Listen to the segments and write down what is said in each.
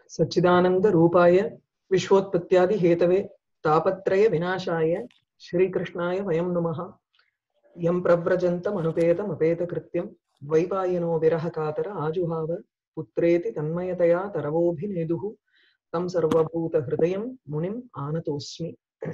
सच्चिदानन्दरूपाय विश्वोत्पत्त्यादिहेतवे तापत्रयविनाशाय श्रीकृष्णाय वयं नुमः यं प्रव्रजन्तमनुपेतमपेतकृत्यं द्वैपायनो विरहकातर आजुहाव पुत्रेति तन्मयतया तरवोऽभिनेदुः तं सर्वभूतहृदयं मुनिम् आनतोऽस्मि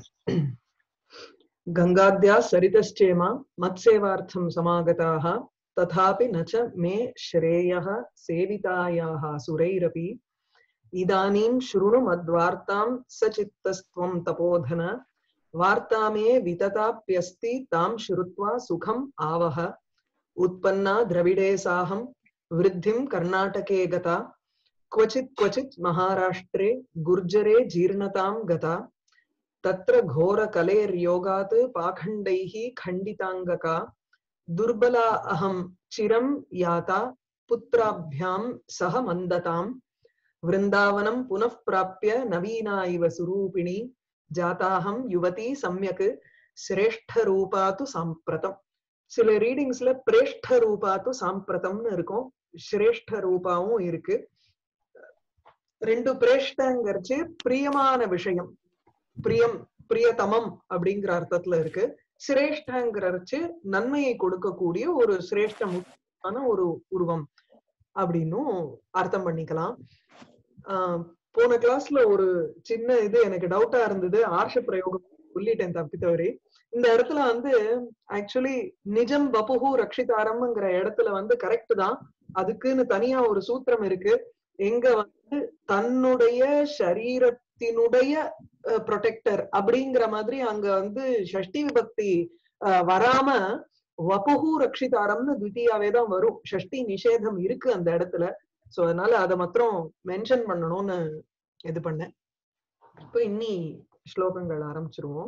गङ्गाद्याः सरितश्चेमा मत्सेवार्थं समागताः तथापि न च मे श्रेयः सेवितायाः सुरैरपि इदानीं शृणु मद्वार्तां सचित्तस्त्वं तपोधन वार्ता मे वितताप्यस्ति तां श्रुत्वा सुखम् आवह उत्पन्ना द्रविडे साहं वृद्धिं कर्णाटके गता क्वचित् क्वचित् महाराष्ट्रे गुर्जरे जीर्णतां गता तत्र घोरकलेर्योगात् पाखण्डैः खण्डिताङ्गका दुर्बला अहं चिरं याता पुत्राभ्यां सह मन्दताम् वृन्दावनं पुनः प्राप्य नवीना इव सुरूपिणी ஜாதாகம் யுவதி சமயக் சிரேஷ்ட ரூபா து சாம்பிரதம் சில ரீடிங்ஸ்ல பிரேஷ்ட ரூபா து சாம்பிரதம்னு இருக்கும் சிரேஷ்ட ரூபாவும் இருக்கு ரெண்டு பிரேஷ்டங்கிறச்சு பிரியமான விஷயம் பிரியம் பிரியதமம் அப்படிங்கிற அர்த்தத்துல இருக்கு சிரேஷ்டங்கிறச்சு நன்மையை கொடுக்கக்கூடிய ஒரு சிரேஷ்டமான ஒரு உருவம் அப்படின்னும் அர்த்தம் பண்ணிக்கலாம் ஆஹ் போன கிளாஸ்ல ஒரு சின்ன இது எனக்கு டவுட்டா இருந்தது ஆர்ஷ பிரயோகம் சொல்லிட்டேன் தப்பித்தவரே இந்த இடத்துல வந்து ஆக்சுவலி நிஜம் வபுகு ரக்ஷிதாரம்ங்கிற இடத்துல வந்து கரெக்ட் தான் அதுக்குன்னு தனியா ஒரு சூத்திரம் இருக்கு எங்க வந்து தன்னுடைய சரீரத்தினுடைய ப்ரொடெக்டர் அப்படிங்கிற மாதிரி அங்க வந்து ஷஷ்டி விபக்தி வராம வபுகு ரக்ஷிதாரம்னு துவித்தியாவே தான் வரும் ஷஷ்டி நிஷேதம் இருக்கு அந்த இடத்துல சோ அதனால அதை மாத்திரம் மென்ஷன் பண்ணணும்னு இது பண்ணேன் இப்போ இன்னி ஸ்லோகங்கள் ஆரம்பிச்சிருவோம்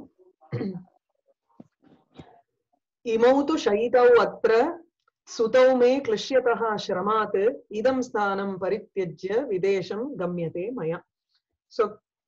இமௌ து ஷைதௌ அத்திர சுதௌ மே கிளிஷ்யதः ஸ்ரமாத் இதம் ஸ்தானம் பரித்தியஜ்ய விதேசம் கம்யதே மயா சோ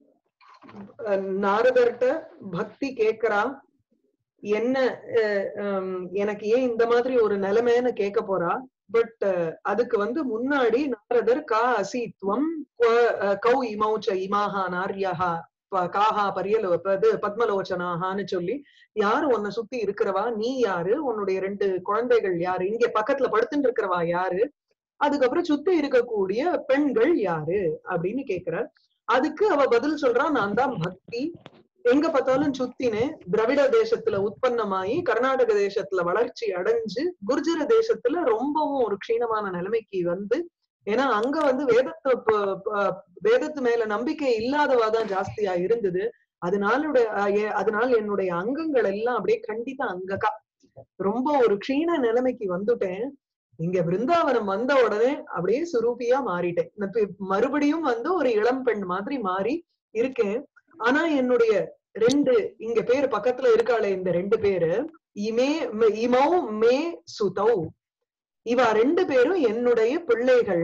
நாரதர்கிட்ட பக்தி கேக்குறா என்ன எனக்கு ஏன் இந்த மாதிரி ஒரு நிலைமைன்னு கேட்க போறா பட் அதுக்கு வந்து முன்னாடி நாரதர் கா அசித்வம் கௌ இமௌச்ச இமாஹா நார்யஹா காஹா பரியலோ பத்மலோச்சனாகான்னு சொல்லி யாரு உன்னை சுத்தி இருக்கிறவா நீ யாரு உன்னுடைய ரெண்டு குழந்தைகள் யாரு இங்க பக்கத்துல படுத்துட்டு இருக்கிறவா யாரு அதுக்கப்புறம் சுத்தி இருக்கக்கூடிய பெண்கள் யாரு அப்படின்னு கேக்குற அதுக்கு அவ பதில் சொல்றா நான் தான் பக்தி எங்க பார்த்தாலும் சுத்தினே திராவிட தேசத்துல உற்பத்தமாயி கர்நாடக தேசத்துல வளர்ச்சி அடைஞ்சு குர்ஜர தேசத்துல ரொம்பவும் ஒரு க்ஷீணமான நிலைமைக்கு வந்து ஏன்னா அங்க வந்து வேதத்தை வேதத்து மேல நம்பிக்கை இல்லாதவாதான் ஜாஸ்தியா இருந்தது அதனால அதனால என்னுடைய அங்கங்கள் எல்லாம் அப்படியே கண்டிப்பா அங்கக்கா ரொம்ப ஒரு க்ஷீண நிலைமைக்கு வந்துட்டேன் இங்க பிருந்தாவனம் வந்த உடனே அப்படியே சுரூபியா மாறிட்டேன் மறுபடியும் வந்து ஒரு இளம் பெண் மாதிரி மாறி இருக்கேன் ஆனா என்னுடைய ரெண்டு இங்க பேரு பக்கத்துல இருக்காளே இந்த ரெண்டு பேரு இமே இமௌ மே சுதௌ இவ ரெண்டு பேரும் என்னுடைய பிள்ளைகள்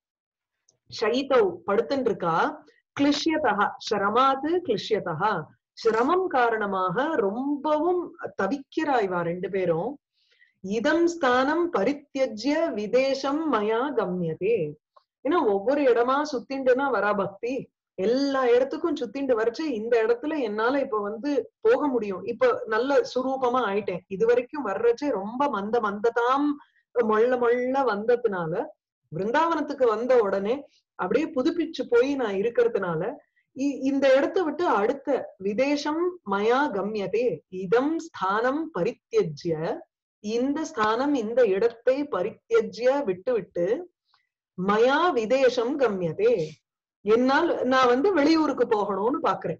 ஷைதௌ படுத்துட்டு இருக்கா கிளிஷ்யதா சிரமாது கிளிஷ்யதா சிரமம் காரணமாக ரொம்பவும் தவிக்கிறா இவா ரெண்டு பேரும் இதம் ஸ்தானம் பரித்தியஜ்ய விதேசம் மயா கம்யதே ஏன்னா ஒவ்வொரு இடமா சுத்திண்டுனா வரா பக்தி எல்லா இடத்துக்கும் சுத்திண்டு வரைச்சு இந்த இடத்துல என்னால இப்ப வந்து போக முடியும் இப்ப நல்ல சுரூபமா ஆயிட்டேன் இது வரைக்கும் வர்றச்சே ரொம்ப மந்த மந்ததாம் மொள்ள மொள்ள வந்ததுனால பிருந்தாவனத்துக்கு வந்த உடனே அப்படியே புதுப்பிச்சு போய் நான் இருக்கிறதுனால இந்த இடத்த விட்டு அடுத்த விதேசம் மயா கம்யதே இதம் ஸ்தானம் பரித்தியஜ்ய இந்த ஸ்தானம் இந்த இடத்தை பரித்தியஜ்ய விட்டு விட்டு மயா விதேசம் கம்யதே என்னால் நான் வந்து வெளியூருக்கு போகணும்னு பாக்குறேன்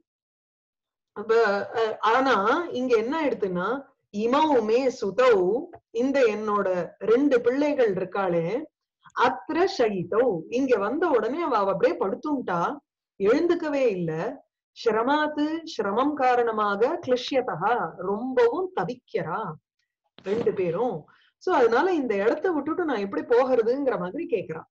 ஆனா இங்க என்ன ஆயிடுதுன்னா இமவுமே சுதௌ இந்த என்னோட ரெண்டு பிள்ளைகள் இருக்காளே அத்திர ஷகிதௌ இங்க வந்த உடனே அவ அப்படியே படுத்துட்டா எழுந்துக்கவே இல்ல சிரமாத்து சிரமம் காரணமாக கிளிஷ்யதா ரொம்பவும் தவிக்கிறா ரெண்டு பேரும் சோ அதனால இந்த இடத்த விட்டுட்டு நான் எப்படி போகிறதுங்கிற மாதிரி கேக்குறான்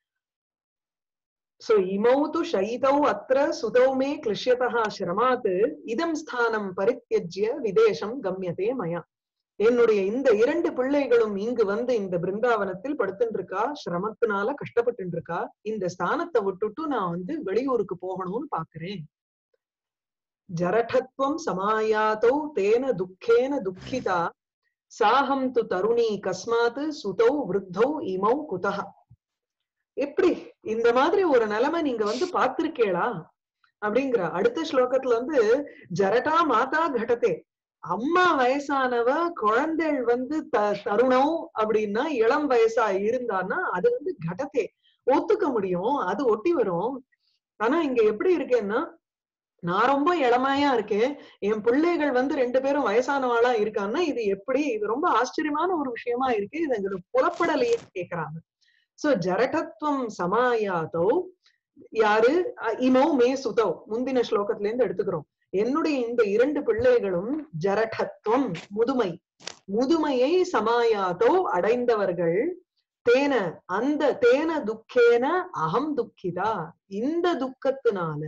சோ இமௌ து ஷைதௌ அத்திர சுதௌ மே கிளிஷ்யதா சிரமாத் இதம் ஸ்தானம் பரித்தியஜ்ய விதேசம் கம்யதே மயா என்னுடைய இந்த இரண்டு பிள்ளைகளும் இங்கு வந்து இந்த பிருந்தாவனத்தில் படுத்துட்டு இருக்கா சிரமத்தினால கஷ்டப்பட்டு இருக்கா இந்த ஸ்தானத்தை விட்டுட்டு நான் வந்து வெளியூருக்கு போகணும்னு பாக்குறேன் ஜரடத்வம் சமாயாதௌ தேன துக்கேன துக்கிதா சாஹம் து தருணி கஸ்மாத் சுதௌ விருத்தௌ இமௌ குதஹ எப்படி இந்த மாதிரி ஒரு நிலைமை நீங்க வந்து பார்த்திருக்கேளா அப்படிங்கிற அடுத்த ஸ்லோகத்துல வந்து ஜரட்டா மாதா கடத்தே அம்மா வயசானவ குழந்தைகள் வந்து த தருணம் அப்படின்னா இளம் வயசா இருந்தான்னா அது வந்து கடத்தே ஒத்துக்க முடியும் அது ஒட்டி வரும் ஆனா இங்க எப்படி இருக்கேன்னா நான் ரொம்ப இளமையா இருக்கேன் என் பிள்ளைகள் வந்து ரெண்டு பேரும் வயசானவாளா இருக்கான்னா இது எப்படி இது ரொம்ப ஆச்சரியமான ஒரு விஷயமா இருக்கு இது எங்களுக்கு புலப்படலையே கேக்குறாங்க சோ ஜரடத்வம் சமாயாதோ யாரு அஹ் இமௌ மே சுதௌ முந்தின ஸ்லோகத்துல இருந்து எடுத்துக்கிறோம் என்னுடைய இந்த இரண்டு பிள்ளைகளும் ஜரடத்வம் முதுமை முதுமையை சமாயாதோ அடைந்தவர்கள் தேன அந்த தேன துக்கேன அகம் துக்கிதா இந்த துக்கத்தினால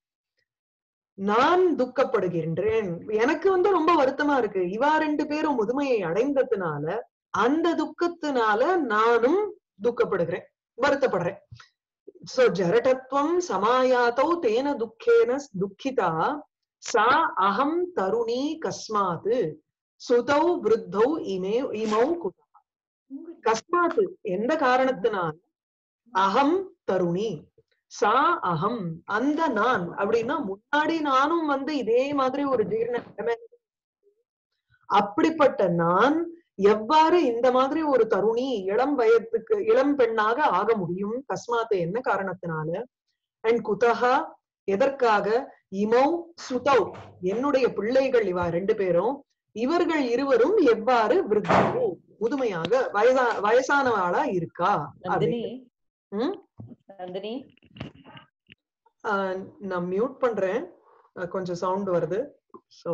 நான் துக்கப்படுகின்றேன் எனக்கு வந்து ரொம்ப வருத்தமா இருக்கு இவா ரெண்டு பேரும் முதுமையை அடைந்ததுனால அந்த துக்கத்தினால நானும் துக்கப்படுகிறேன் வருத்தப்படுறேன் சோ ஜரடத்வம் சமாயாத்தௌ தேன துக்கேன துக்கிதா சா அகம் தருணி கஸ்மாத் சுதௌ விருத்தௌ இமே இமௌ குதா கஸ்மாத் எந்த காரணத்தினால் அகம் தருணி சா அகம் அந்த நான் அப்படின்னா முன்னாடி நானும் வந்து இதே மாதிரி ஒரு ஜீரண நிலைமை அப்படிப்பட்ட நான் எவ்வாறு இந்த மாதிரி ஒரு தருணி இளம் வயதுக்கு இளம் பெண்ணாக ஆக முடியும் கஸ்மாத்து என்ன காரணத்தினால அண்ட் குதஹா எதற்காக இமௌ சுதௌ என்னுடைய பிள்ளைகள் இவா ரெண்டு பேரும் இவர்கள் இருவரும் எவ்வாறு விருத்தோ முதுமையாக வயசா வயசானவாளா இருக்கா நந்தினி ம்? நந்தினி ஆஹ் நான் மியூட் பண்றேன் அஹ் கொஞ்சம் சவுண்ட் வருது சோ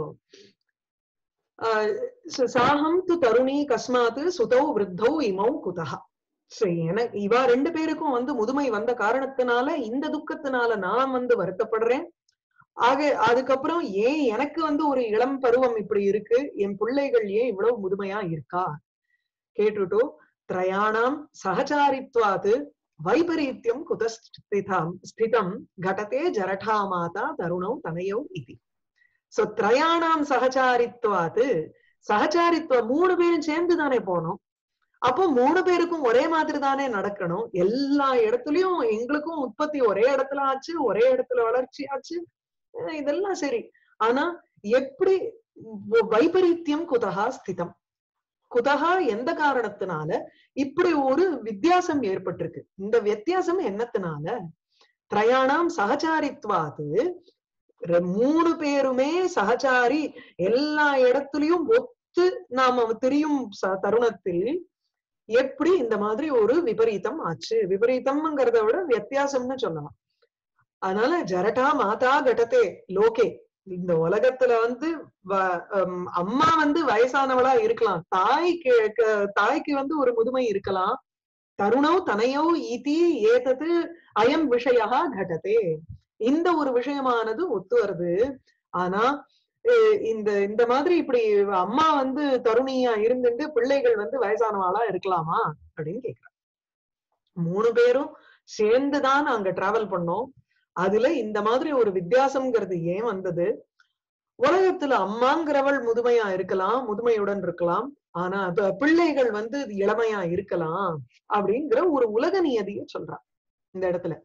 சாகம் து தருணி கஸ்மாத் சுதௌ விருத்தௌ இமௌ குதஹ சோ என இவா ரெண்டு பேருக்கும் வந்து முதுமை வந்த காரணத்தினால இந்த துக்கத்தினால நான் வந்து வருத்தப்படுறேன் ஆக அதுக்கப்புறம் ஏன் எனக்கு வந்து ஒரு இளம் பருவம் இப்படி இருக்கு என் பிள்ளைகள் ஏன் இவ்வளவு முதுமையா இருக்கா கேட்டுட்டு திரயாணாம் சகச்சாரித்வாது வைபரீத்தியம் குதஸ்திதம் ஸ்திதம் கடதே ஜரடா மாதா தருணௌ தனையௌ இதி சோ திரயாணாம் சகச்சாரித்வாது சகச்சாரித்துவ மூணு பேரும் சேர்ந்து தானே போனோம் அப்போ மூணு பேருக்கும் ஒரே மாதிரி தானே நடக்கணும் எல்லா இடத்துலயும் எங்களுக்கும் உற்பத்தி ஒரே இடத்துல ஆச்சு ஒரே இடத்துல வளர்ச்சி ஆச்சு அஹ் இதெல்லாம் சரி ஆனா எப்படி வ- வைபரீத்தியம் குதகா ஸ்திதம் குதகா எந்த காரணத்தினால இப்படி ஒரு வித்தியாசம் ஏற்பட்டிருக்கு இந்த வித்தியாசம் என்னத்தினால திரயாணாம் சகச்சாரித்வாது ரெ- மூணு பேருமே சகச்சாரி எல்லா இடத்துலயும் ஒத்து நாம தெரியும் ச- தருணத்தில் எப்படி இந்த மாதிரி ஒரு விபரீதம் ஆச்சு விபரீதம்ங்கிறத விட வித்தியாசம்னு சொல்லலாம் அதனால ஜரடா மாதா கடத்தே லோகே இந்த உலகத்துல வந்து வ- ஹம், அம்மா வந்து வயசானவளா இருக்கலாம் தாய்க்கு க- தாய்க்கு வந்து ஒரு முதுமை இருக்கலாம் தருணௌ தனையோ இதி ஏதது அயம் விஷயா கடதே இந்த ஒரு விஷயமானது ஒத்து வருது ஆனா அஹ் இந்த இந்த மாதிரி இப்படி அம்மா வந்து தருணியா இருந்துட்டு பிள்ளைகள் வந்து வயசானவாளா இருக்கலாமா அப்படின்னு கேக்குறாங்க மூணு பேரும் சேர்ந்துதான் அங்க டிராவல் பண்ணோம் அதுல இந்த மாதிரி ஒரு வித்தியாசம்ங்கிறது ஏன் வந்தது உலகத்துல அம்மாங்கிறவள் முதுமையா இருக்கலாம் முதுமையுடன் இருக்கலாம் ஆனா ப- பிள்ளைகள் வந்து இளமையா இருக்கலாம் அப்படிங்கிற ஒரு உலக நியதிய சொல்றான் இந்த இடத்துல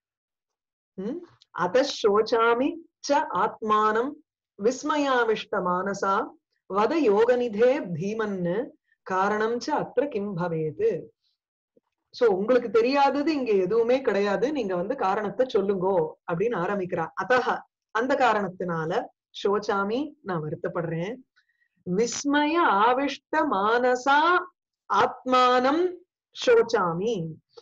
உம் அத சோச்சாமி ச ஆத்மானம் விஸ்மயாவிஷ்ட மானசா வத யோகநிதே பீமன்னு காரணம் ச அத்திர கிம் பவேது சோ உங்களுக்கு தெரியாதது இங்க எதுவுமே கிடையாது நீங்க வந்து காரணத்தை சொல்லுங்கோ அப்படின்னு ஆரம்பிக்கிறா அதஹ அந்த காரணத்தினால சோச்சாமி நான் வருத்தப்படுறேன் விஸ்மய ஆவிஷ்ட மானசா ஆத்மானம் சோச்சாமி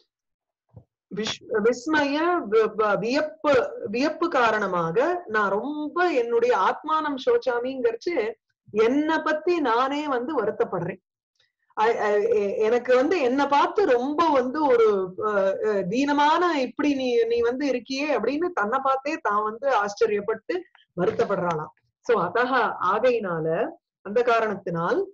விஷ்- விஸ்மய வி- வ- வியப்பு வியப்பு காரணமாக நான் ரொம்ப என்னுடைய ஆத்மானம் சோச்சாமிங்கிறச்சு என்னை பத்தி நானே வந்து வருத்தப்படுறேன் I- I- எ- எனக்கு வந்து என்னை பார்த்து ரொம்ப வந்து ஒரு அஹ், அஹ், தீனமான இப்படி நீ நீ வந்து இருக்கியே அப்படின்னு தன்னை பார்த்தே தான் வந்து ஆச்சரியப்பட்டு வருத்தப்படுறாளாம் சோ அதக ஆகையினால அந்த காரணத்தினால்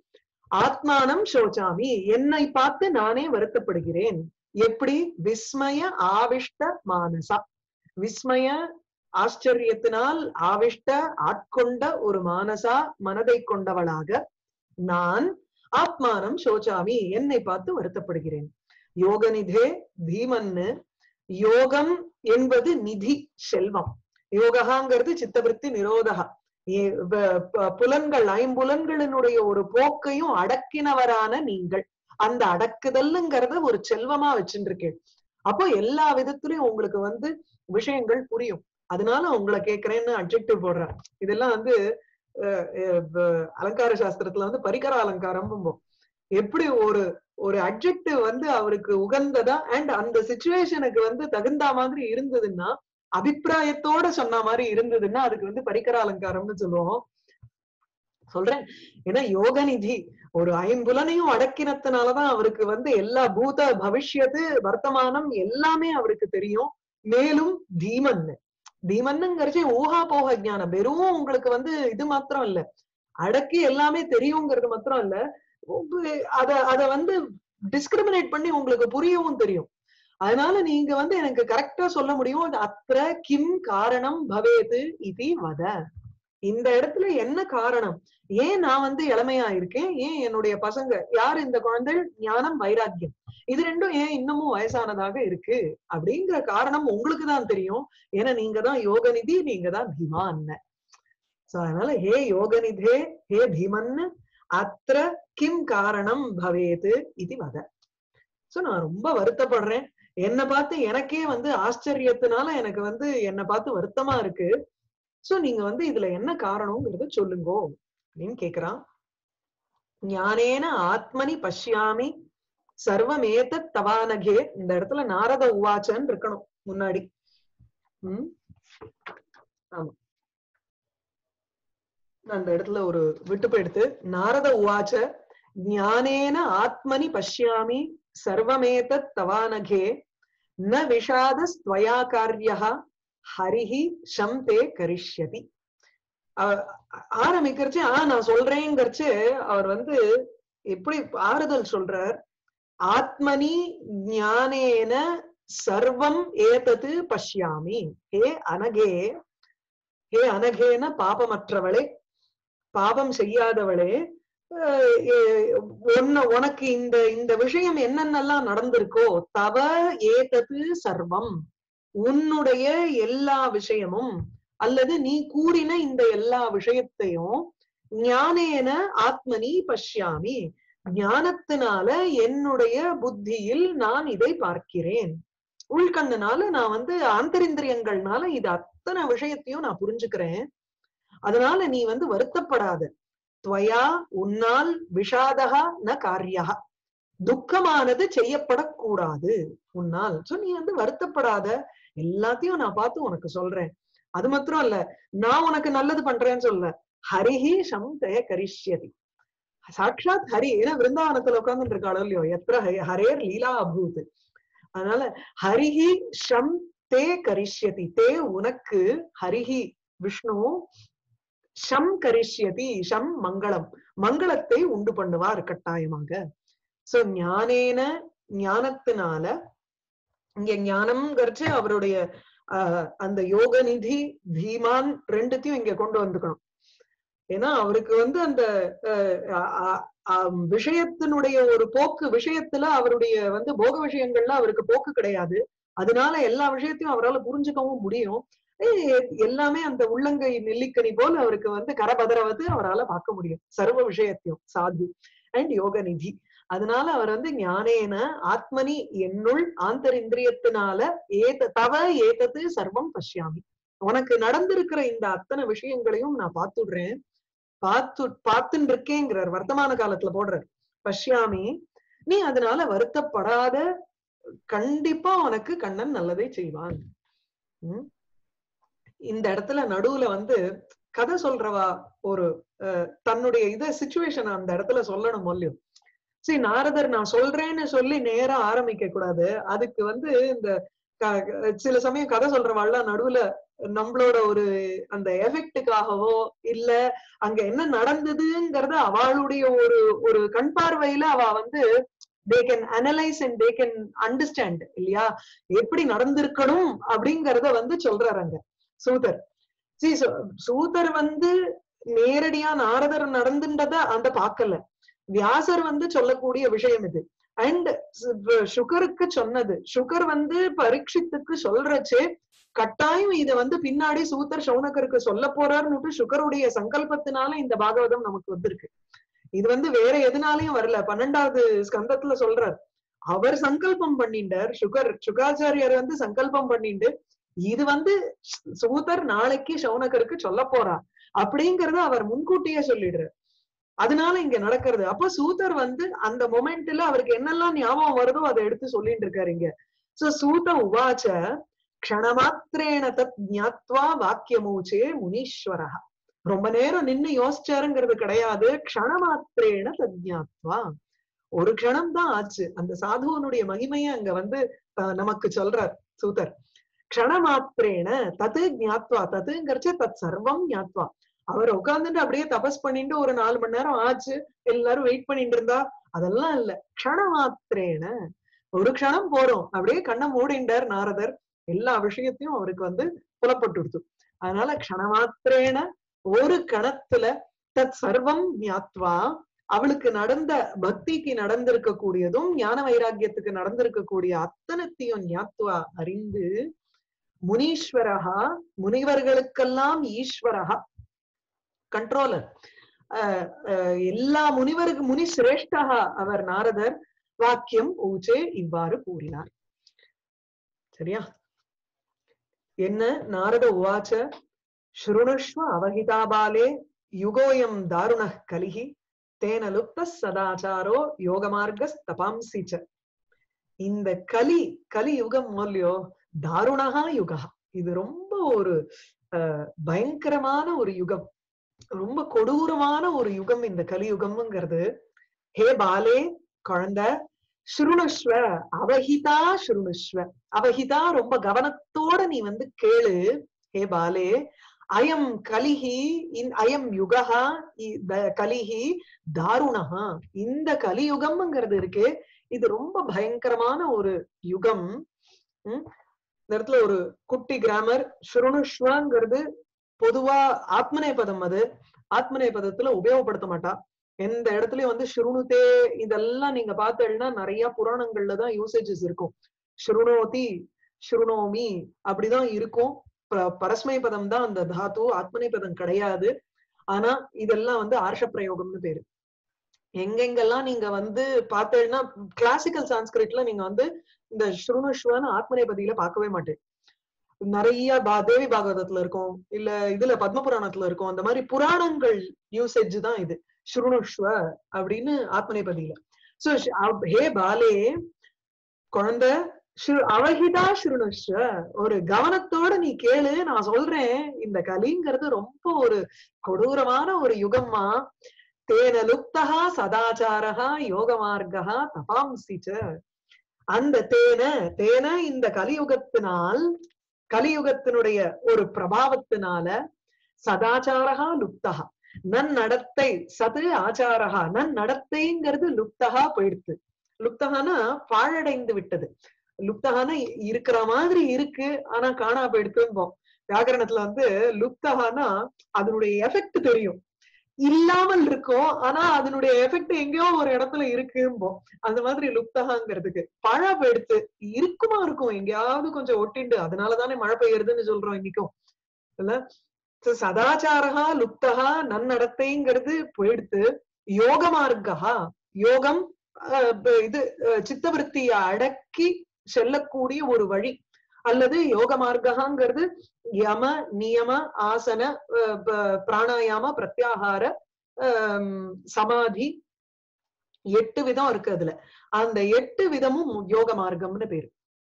ஆத்மானம் சோச்சாமி என்னை பார்த்து நானே வருத்தப்படுகிறேன் எப்படி விஸ்மய ஆவிஷ்ட மானசா விஸ்மய ஆச்சரியத்தினால் ஆவிஷ்ட ஆட்கொண்ட ஒரு மானசா மனதை கொண்டவளாக நான் ஆத்மானம் சோச்சாமி என்னை பார்த்து வருத்தப்படுகிறேன் யோகநிதே தீமன்னு யோகம் என்பது நிதி செல்வம் யோகாங்கிறது சித்தவருத்தி நிரோதகா ஏ- வ- ப- புலன்கள் ஐம்புலன்களினுடைய ஒரு போக்கையும் அடக்கினவரான நீங்கள் அந்த அடக்குதல்ங்கிறத ஒரு செல்வமா வச்சுருக்கேன் அப்போ எல்லா விதத்திலயும் உங்களுக்கு வந்து விஷயங்கள் புரியும் அதனால உங்களை கேக்குறேன்னு அப்ஜெக்டிவ் போடுறேன் இதெல்லாம் வந்து அஹ், அஹ், வ- அலங்கார சாஸ்திரத்துல வந்து பரிகர அலங்காரம் எப்படி ஒரு ஒரு அப்ஜெக்டிவ் வந்து அவருக்கு உகந்ததா அண்ட் அந்த சுச்சுவேஷனுக்கு வந்து தகுந்த மாதிரி இருந்ததுன்னா அபிப்பிராயத்தோட சொன்ன மாதிரி இருந்ததுன்னா அதுக்கு வந்து பரிகர அலங்காரம்னு சொல்லுவோம் சொல்றேன் ஏன்னா யோகநிதி ஒரு ஐம்புலனையும் அடக்கினத்தினாலதான் அவருக்கு வந்து எல்லா பூத பவிஷ்யத்து வர்த்தமானம் எல்லாமே அவருக்கு தெரியும் மேலும் தீமன் தீமன்னுங்கிறச்சு ஊஹா போக ஞானம் வெறும் உங்களுக்கு வந்து இது மாத்திரம் இல்ல அடக்கி எல்லாமே தெரியுங்கிறது மாத்திரம் இல்ல உங்க- அத அத வந்து டிஸ்கிரிமினேட் பண்ணி உங்களுக்கு புரியவும் தெரியும் அதனால நீங்க வந்து எனக்கு கரெக்டா சொல்ல முடியும் அது அத்திர கிம் காரணம் பவேது இது வத இந்த இடத்துல என்ன காரணம் ஏன் நான் வந்து இளமையா இருக்கேன் ஏன் என்னுடைய பசங்க யார் இந்த குழந்தை ஞானம் வைராக்கியம் இது ரெண்டும் ஏன் இன்னமும் வயசானதாக இருக்கு அப்படிங்கிற காரணம் உங்களுக்கு தான் தெரியும் ஏன்னா நீங்க தான் யோகநிதி நீங்க தான் தீமான் சோ அதனால ஹே யோகநிதே ஹே தீமன் அத்திர கிம் காரணம் பவேது இது வத சோ நான் ரொம்ப வருத்தப்படுறேன் என்னை பார்த்து எனக்கே வந்து ஆச்சரியத்தினால எனக்கு வந்து என்னை பார்த்து வருத்தமா இருக்கு சோ நீங்க வந்து இதுல என்ன காரணம்ங்கிறத சொல்லுங்கோ அப்படின்னு கேக்குறான் ஞானேன ஆத்மனி பஷ்யாமி சர்வமேத தவானகே இந்த இடத்துல நாரத உவாச்சன்னு இருக்கணும் முன்னாடி உம் ஆமா நான் அந்த இடத்துல ஒரு விட்டு போயிடுத்து நாரத உவாச்ச ஞானேன ஆத்மனி பஷ்யாமி சர்வமேதத் தவானகே ந விஷாதஸ்த்வயா காரியः ஹரிஹி ஷம் தே கரிஷ்யதி அ- ஆரம்பிக்கிறச்சு ஆ நான் சொல்றேங்கிறச்சு அவர் வந்து எப்படி ஆறுதல் சொல்றார் ஆத்மனி ஞானேன சர்வம் ஏதது பஷ்யாமி ஹே அனகே ஹே அனகேன பாபமற்றவளே பாபம் செய்யாதவளே அஹ் எ- உன்ன உனக்கு இந்த இந்த விஷயம் என்னென்னலாம் நடந்திருக்கோ தவ ஏதது சர்வம் உன்னுடைய எல்லா விஷயமும் அல்லது நீ கூறின இந்த எல்லா விஷயத்தையும் ஞானேன ஆத்மனி பஷ்யாமி ஞானத்தினால என்னுடைய புத்தியில் நான் இதை பார்க்கிறேன் உள்கண்ணனால நான் வந்து ஆந்தரிந்திரியங்கள்னால இது அத்தனை விஷயத்தையும் நான் புரிஞ்சுக்கிறேன் அதனால நீ வந்து வருத்தப்படாத துவயா உன்னால் விஷாதகா ந காரியா துக்கமானது செய்யப்படக்கூடாது உன்னால் சோ நீ வந்து வருத்தப்படாத எல்லாத்தையும் நான் பார்த்து உனக்கு சொல்றேன் அது மாத்திரம் இல்ல நான் உனக்கு நல்லது பண்றேன்னு சொல்ல ஹரிஹி சம் தய கரிஷ்யதி சாட்சாத் ஹரி ஏன்னா விருந்தாவனத்துல உட்கார்ந்துட்டு இருக்காளோ இல்லையோ எத்திர ஹரி- ஹரேர் லீலா அபூத் அதனால ஹரிஹி ஷம் தே கரிஷ்யதி தே உனக்கு ஹரிஹி விஷ்ணு ஷம் கரிஷ்யதி ஷம் மங்களம் மங்களத்தை உண்டு பண்ணுவார் கட்டாயமாக சோ ஞானேன ஞானத்தினால இங்க ஞானம்ங்கிறச்சு அவருடைய ஆஹ் அந்த யோக நிதி தீமான் ரெண்டுத்தையும் இங்க கொண்டு வந்துக்கணும் ஏன்னா அவருக்கு வந்து அந்த அஹ், அ- அ- அ- விஷயத்தினுடைய ஒரு போக்கு விஷயத்துல அவருடைய வந்து போக விஷயங்கள்ல அவருக்கு போக்கு கிடையாது அதனால எல்லா விஷயத்தையும் அவரால் புரிஞ்சுக்கவும் முடியும் ஏய், எல்லாமே அந்த உள்ளங்கை நெல்லிக்கனி போல அவருக்கு வந்து கரபதரவது அவரால பார்க்க முடியும் சர்வ விஷயத்தையும் சாது அண்ட் யோக நிதி அதனால அவர் வந்து ஞானேன ஆத்மனி என்னுள் ஆந்தரிந்திரியத்தினால ஏத தவ ஏதது சர்வம் பஷ்யாமி உனக்கு நடந்திருக்கிற இந்த அத்தனை விஷயங்களையும் நான் பார்த்துடுறேன் பார்த்து பார்த்துன்னு இருக்கேங்கிறார் வர்த்தமான காலத்துல போடுறார் பஷ்யாமி நீ அதனால வருத்தப்படாத கண்டிப்பா உனக்கு கண்ணன் நல்லதை செய்வான் உம் இந்த இடத்துல நடுவுல வந்து கதை சொல்றவா ஒரு அஹ், தன்னுடைய இத சுச்சுவேஷன் அந்த இடத்துல சொல்லணும் இல்லையோ சரி நாரதர் நான் சொல்றேன்னு சொல்லி நேரா ஆரம்பிக்க கூடாது அதுக்கு வந்து இந்த க- க- சில சமயம் கதை சொல்றவாள்லாம் நடுவுல நம்மளோட ஒரு அந்த எஃபெக்டுக்காகவோ இல்ல அங்க என்ன நடந்ததுங்கிறத அவளுடைய ஒரு ஒரு கண் பார்வையில அவ வந்து they can analyse and they can understand இல்லையா எப்படி நடந்திருக்கணும் அப்படிங்கறத வந்து சொல்றாரு அங்க சூதர் See, சு- சூதர் வந்து நேரடியா நாரதர் நடந்துன்றத அந்த பார்க்கல வியாசர் வந்து சொல்லக்கூடிய விஷயம் இது அண்ட் சுகருக்கு சொன்னது சுகர் வந்து பரீட்சித்துக்கு சொல்றச்சே கட்டாயம் இத வந்து பின்னாடி சூத்தர் சௌனகருக்கு சொல்ல போறாருன்னு சுகருடைய சங்கல்பத்தினால இந்த பாகவதம் நமக்கு வந்திருக்கு இது வந்து வேற எதுனாலயும் வரல பன்னெண்டாவது ஸ்கந்தத்துல சொல்றார் அவர் சங்கல்பம் பண்ணிட்டார் சுகர் சுகாச்சாரியர் வந்து சங்கல்பம் பண்ணிட்டு இது வந்து சூதர் நாளைக்கு சௌனகருக்கு சொல்ல போறா அப்படிங்கறத அவர் முன்கூட்டியே சொல்லிடுறார் அதனால இங்க நடக்கிறது அப்ப சூதர் வந்து அந்த மொமெண்ட்ல அவருக்கு என்னெல்லாம் ஞாபகம் வருதோ அதை எடுத்து சொல்லிட்டு இருக்காரு இங்க சோ சூத உவாச்ச க்ஷணமாத்திரேன தத் ஞாத்வா வாக்கியமூச்சே முனீஸ்வரா ரொம்ப நேரம் நின்னு யோசிச்சாருங்கிறது கிடையாது க்ஷணமாத்திரேன தத் ஞாத்வா ஒரு க்ஷணம் தான் ஆச்சு அந்த சாதுவனுடைய மகிமைய அங்க வந்து அஹ், நமக்கு சொல்றார் சூதர் க்ஷணமாத்திரேன தது ஞாத்வா ததுங்கிறச்ச தத் சர்வம் ஞாத்வா அவர் உட்கார்ந்துட்டு அப்படியே தபஸ் பண்ணிட்டு ஒரு நாலு மணி நேரம் ஆச்சு எல்லாரும் வெயிட் பண்ணிட்டு இருந்தா அதெல்லாம் இல்ல க்ஷணமாத்திரேன ஒரு க்ஷணம் போறோம் அப்படியே கண்ணை மூடிண்டார் நாரதர் எல்லா விஷயத்தையும் அவருக்கு வந்து புலப்பட்டுடுத்து அதனால க்ஷணமாத்திரேன ஒரு கணத்துல தத் சர்வம் ஞாத்வா அவளுக்கு நடந்த பக்திக்கு நடந்திருக்க கூடியதும் ஞான வைராக்கியத்துக்கு நடந்திருக்க கூடிய அத்தனத்தையும் ஞாத்வா அறிந்து முனீஸ்வரஹா முனிவர்களுக்கெல்லாம் ஈஸ்வரஹா கண்ட்ரோலர் எல்லா முனிவருக்கு முனி சிரேஷ்டஹா அவர் நாரதர் வாக்கியம் ஊச்சே இவ்வாறு கூறினார் சரியா என்ன நாரத உவாச்ச ஸ்ருணுஷ்வ அவஹிதாபாலே யுகோயம் தாருண கலிஹி தேன லுப்த சதாச்சாரோ யோகமார்க தபாம்சி ச இந்த கலி கலி யுகம் மூலியோ தாருணகா யுகா இது ரொம்ப ஒரு அஹ், பயங்கரமான ஒரு யுகம் ரொம்ப கொடூரமான ஒரு யுகம் இந்த கலியுகம்ங்கிறது ஹே பாலே குழந்தை ஸ்ருணுஷ்வ அவஹிதா ஸ்ருணுஷ்வ அவஹிதா ரொம்ப கவனத்தோட நீ வந்து கேளு ஹே பாலே அயம் கலிஹி இன் அயம் யுகா கலிஹி தாருணஹா இந்த கலியுகம்ங்கிறது இருக்கே இது ரொம்ப பயங்கரமான ஒரு யுகம் உம் இந்த இடத்துல ஒரு குட்டி கிராமர் ஸ்ருணுஷ்வங்கிறது பொதுவா ஆத்மநேபதம் அது ஆத்மநேபதத்துல உபயோகப்படுத்த மாட்டா எந்த இடத்துலயும் வந்து ஸ்ருணுதே இதெல்லாம் நீங்க பார்த்தீங்கன்னா நிறைய புராணங்கள்ல தான் யூசேஜஸ் இருக்கும் ஸ்ருணோதி ஸ்ருணோமி அப்படிதான் இருக்கும் ப- பரஸ்மை பதம் தான் அந்த தாத்து ஆத்மநேபதம் கிடையாது ஆனா இதெல்லாம் வந்து ஆர்ஷ பிரயோகம்னு பேரு எங்கெங்கெல்லாம் நீங்க வந்து பார்த்தேன்னா கிளாசிக்கல் சான்ஸ்கிரிட்ல நீங்க வந்து இந்த ஸ்ருணுஷ்வன்னு ஆத்மநேபதியில பார்க்கவே மாட்டேன் நிறைய பா- தேவி பாகவதத்துல இருக்கும் இல்ல இதுல பத்ம புராணத்துல இருக்கும் அந்த மாதிரி புராணங்கள் யூசேஜ் தான் இது ஸ்ருணுஷ்வ அப்படின்னு ஆத்மநேபதியில சோ ஹே பாலே குழந்தை ஸ்ரு- அவகிதா ஸ்ருணுஷ்வ ஒரு கவனத்தோட நீ கேளு நான் சொல்றேன் இந்த கலிங்கிறது ரொம்ப ஒரு கொடூரமான ஒரு யுகம்மா தேன லுப்தகா சதாச்சாரகா யோக மார்க்கா தபாம்சி ச அந்த தேன தேன இந்த கலியுகத்தினால் கலியுகத்தினுடைய ஒரு பிரபாவத்தினால சதாச்சாரகா லுப்தகா நன்னடத்தை சது ஆச்சாரகா நன்னடத்தைங்கிறது லுப்தகா போயிடுத்து லுப்தகானா பாழடைந்து விட்டது லுப்தகானா இருக்கிற மாதிரி இருக்கு ஆனா காணா போயிடுத்தும்போம் வியாக்கரணத்துல வந்து லுப்தகானா அதனுடைய எஃபெக்ட் தெரியும் இல்லாமல் இருக்கும் ஆனா அதனுடைய எஃபெக்ட் எங்கேயோ ஒரு இடத்துல இருக்கும்போம் அந்த மாதிரி லுப்தகாங்கிறதுக்கு பழா போயிடுத்து இருக்குமா இருக்கும் எங்கேயாவது கொஞ்சம் ஒட்டிண்டு அதனாலதானே மழை பெய்யுறதுன்னு சொல்றோம் இன்னைக்கும் இல்ல So, சதாச்சாரகா லுப்தகா நன்னடத்தைங்கிறது போயிடுத்து யோக மார்க்கா யோகம் அஹ், இப்ப இது அஹ், சித்தவருத்திய அடக்கி செல்லக்கூடிய ஒரு வழி அல்லது யோக மார்க்கங்கிறது யம நியம ஆசன அஹ், ப- பிராணாயாம பிரத்யாகார ஆம், சமாதி எட்டு விதம் இருக்கு அதுல அந்த எட்டு விதமும் யோக மார்க்கம்னு பேரு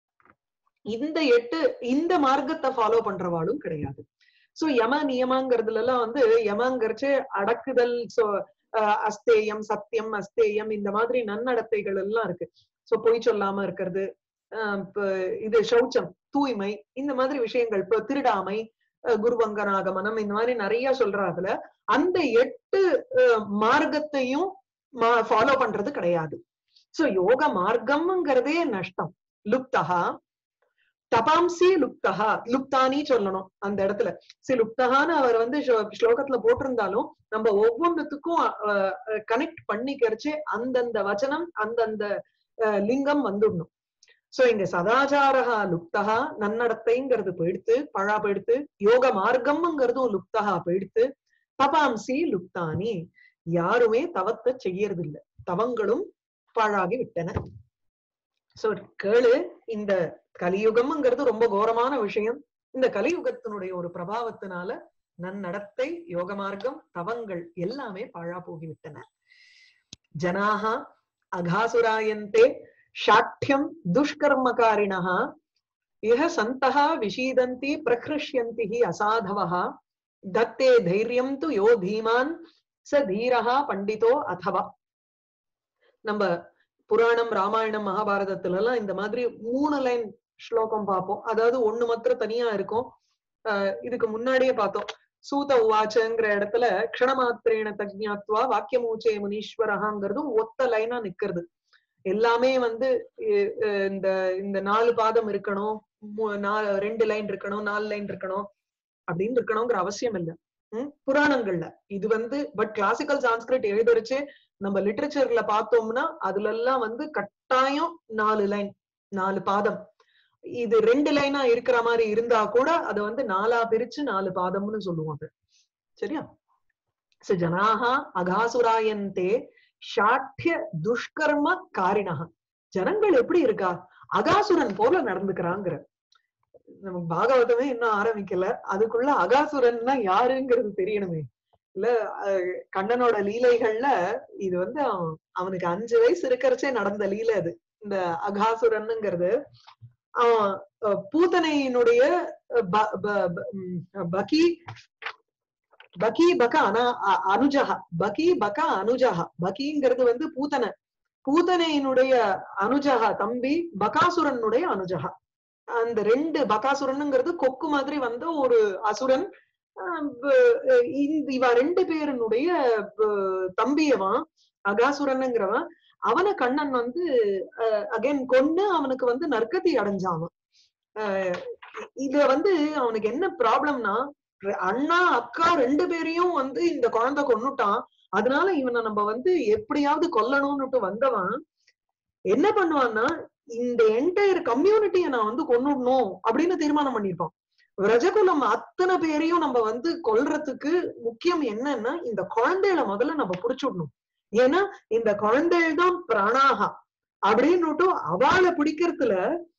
இந்த எட்டு இந்த மார்க்கத்தை ஃபாலோ பண்றவாளும் கிடையாது சோ யம நியமங்கிறதுல எல்லாம் வந்து யமங்கிறச்சு அடக்குதல் சோ அஸ்தேயம் சத்தியம் அஸ்தேயம் இந்த மாதிரி நன்னடத்தைகள் எல்லாம் இருக்கு சோ பொய் சொல்லாம இருக்கிறது ஆஹ் இப்ப இது சௌச்சம் தூய்மை இந்த மாதிரி விஷயங்கள் இப்போ திருடாமை அஹ் குருவங்கனாகமனம் இந்த மாதிரி நிறைய சொல்றாதுல அந்த எட்டு அஹ், மார்க்கத்தையும் ஃபாலோ பண்றது கிடையாது சோ யோக மார்க்கம்ங்கிறதே நஷ்டம் லுப்தகா தபாம்சி லுப்தகா லுப்தானி சொல்லணும் அந்த இடத்துல சி லுப்தகான்னு அவர் வந்து ஸ்லோ- ஸ்லோகத்துல போட்டிருந்தாலும் நம்ம ஒவ்வொன்றுத்துக்கும் கனெக்ட் பண்ணிக்கிறச்சு அந்தந்த வச்சனம் அந்தந்த அஹ், லிங்கம் வந்துடணும் சோ இங்க சதாச்சாரகா லுப்தகா நன்னடத்தைங்கிறது போயிடுத்து பழா போயிடுத்து யோக மார்க்கம்ங்கிறதும் லுப்தகா போயிடுத்து தபாம்சி லுப்தானி யாருமே தவத்தை செய்யறது இல்ல தவங்களும் பாழாகி விட்டன சோ கேளு இந்த கலியுகம்ங்கிறது ரொம்ப கோரமான விஷயம் இந்த கலியுகத்தினுடைய ஒரு பிரபாவத்தினால நன்னடத்தை யோக மார்க்கம் தவங்கள் எல்லாமே பாழா போகிவிட்டன ஜனாக அகாசுராயந்தே ஷாட்யம் துஷ்கர்மகாரிணः இஹ சந்தः விஷீதந்தி பிரகிருஷ்யந்தி ஹி அசாதவः தத்தே தைரியம் து யோ தீமான் ச தீரஹா பண்டிதோ அதவா நம்ம புராணம் ராமாயணம் மகாபாரதத்துல எல்லாம் இந்த மாதிரி மூணு லைன் ஸ்லோகம் பார்ப்போம் அதாவது ஒண்ணு மாத்திரம் தனியா இருக்கும் ஆஹ் இதுக்கு முன்னாடியே பார்த்தோம் சூத உவாச்சங்கிற இடத்துல க்ஷணமாத்திரேன தஜ்ஞாத்வா வாக்கியமூச்சே முனீஸ்வரகாங்கிறதும் ஒத்த லைனா நிக்கிறது எல்லாமே வந்து இ- அஹ் இந்த இந்த நாலு பாதம் இருக்கணும் மூ- நாலு ரெண்டு லைன் இருக்கணும் நாலு லைன் இருக்கணும் அப்படின்னு இருக்கணுங்கிற அவசியம் இல்லை உம் புராணங்கள்ல இது வந்து பட் கிளாசிக்கல் சான்ஸ்கிரிட் எழுதுறச்சு நம்ம லிட்ரேச்சர்ல பார்த்தோம்னா அதுல எல்லாம் வந்து கட்டாயம் நாலு லைன் நாலு பாதம் இது ரெண்டு லைனா இருக்கிற மாதிரி இருந்தா கூட அதை வந்து நாலா பிரிச்சு நாலு பாதம்னு சொல்லுவாங்க சரியா ச ஜனாக அகாசுராயந்தே ஷாட்ய துஷ்கர்ம காரிணக ஜனங்கள் எப்படி இருக்கா அகாசுரன் போல நடந்துக்கிறாங்கிற நமக்கு பாகவதமே இன்னும் ஆரம்பிக்கல அதுக்குள்ள அகாசுரன்னா யாருங்கிறது தெரியணுமே இல்ல அஹ் கண்ணனோட லீலைகள்ல இது வந்து அவன் அவனுக்கு அஞ்சு வயசு இருக்கிறச்சே நடந்த லீலை அது இந்த அகாசுரனுங்கிறது அவன் அஹ், பூதனையினுடைய அஹ், ப- ப- ப- உம், பகி பகி பக அனா அ- அனுஜஹா பகி பக அனுஜஹா பகிங்கிறது வந்து பூதனை பூதனையினுடைய அனுஜஹா தம்பி பகாசுரனுடைய அனுஜஹா அந்த ரெண்டு பகாசுரனுங்கிறது கொக்கு மாதிரி வந்த ஒரு அசுரன் ஆஹ் ப- இந்த இவ ரெண்டு பேருனுடைய ப- தம்பியவன் அகாசுரனுங்கிறவன் அவனை கண்ணன் வந்து அகைன் கொன்னு அவனுக்கு வந்து நற்கதி அடைஞ்சான் அவன். ஆஹ் இதுல வந்து அவனுக்கு என்ன ப்ராப்ளம்னா அண்ணா அக்கா ரெண்டு பேரையும் வந்து இந்த குழந்தை கொன்னுட்டான் அதனால இவனை நம்ம வந்து எப்படியாவது கொல்லணும்னுட்டு வந்தவன் என்ன பண்ணுவான்னா இந்த என்டையர் கம்யூனிட்டியை நான் வந்து கொன்னுடணும் அப்படின்னு தீர்மானம் பண்ணிருப்பான் ரஜகுலம் அத்தனை பேரையும் நம்ம வந்து கொல்றதுக்கு முக்கியம் என்னன்னா இந்த குழந்தைகளை முதல்ல நம்ம புடிச்சுடணும் ஏன்னா இந்த குழந்தைகள் தான் பிராணாகா அப்படின்னுட்டு அவளை பிடிக்கிறதுல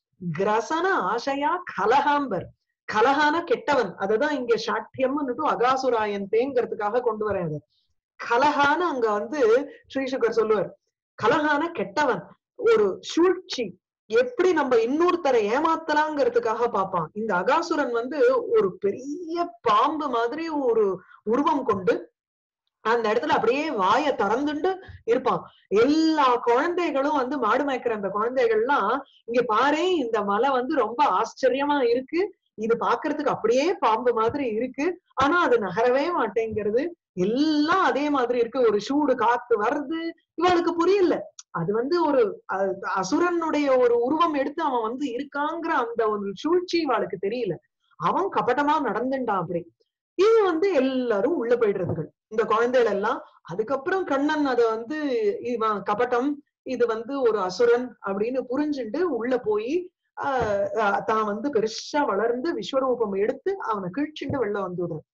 கிரசன ஆசையா கலகாம்பர் கலகான கெட்டவன் அதுதான் இங்க சாட்டியம்னுட்டு அகாசுராயந்தேங்கிறதுக்காக கொண்டு வரேன் அது கலகான அங்க வந்து ஸ்ரீசுகர் சொல்லுவார் கலகான கெட்டவன் ஒரு சூழ்ச்சி எப்படி நம்ம இன்னொருத்தரை ஏமாத்தலாங்கிறதுக்காக பார்ப்பான் இந்த அகாசுரன் வந்து ஒரு பெரிய பாம்பு மாதிரி ஒரு உருவம் கொண்டு அந்த இடத்துல அப்படியே வாயை திறந்துண்டு இருப்பான் எல்லா குழந்தைகளும் வந்து மாடு மேய்க்கிற அந்த குழந்தைகள்லாம் இங்க பாரு இந்த மலை வந்து ரொம்ப ஆச்சரியமா இருக்கு இது பாக்குறதுக்கு அப்படியே பாம்பு மாதிரி இருக்கு ஆனா அது நகரவே மாட்டேங்கிறது எல்லாம் அதே மாதிரி இருக்கு ஒரு சூடு காத்து வருது இவளுக்கு புரியல அது வந்து ஒரு அ- அசுரனுடைய ஒரு உருவம் எடுத்து அவன் வந்து இருக்காங்கிற அந்த ஒரு சூழ்ச்சி இவளுக்கு தெரியல அவன் கபடமா நடந்துட்டான் அப்படி இது வந்து எல்லாரும் உள்ள போயிடுறதுகள் இந்த குழந்தைகள் எல்லாம் அதுக்கப்புறம் கண்ணன் அத வந்து இவன் கபட்டம் இது வந்து ஒரு அசுரன் அப்படின்னு புரிஞ்சுட்டு உள்ள போய் ஆஹ் ஆஹ் தான் வந்து பெருசா வளர்ந்து விஸ்வரூபம் எடுத்து அவனை கீழ்ச்சிண்டு வெளில வந்துடுறான்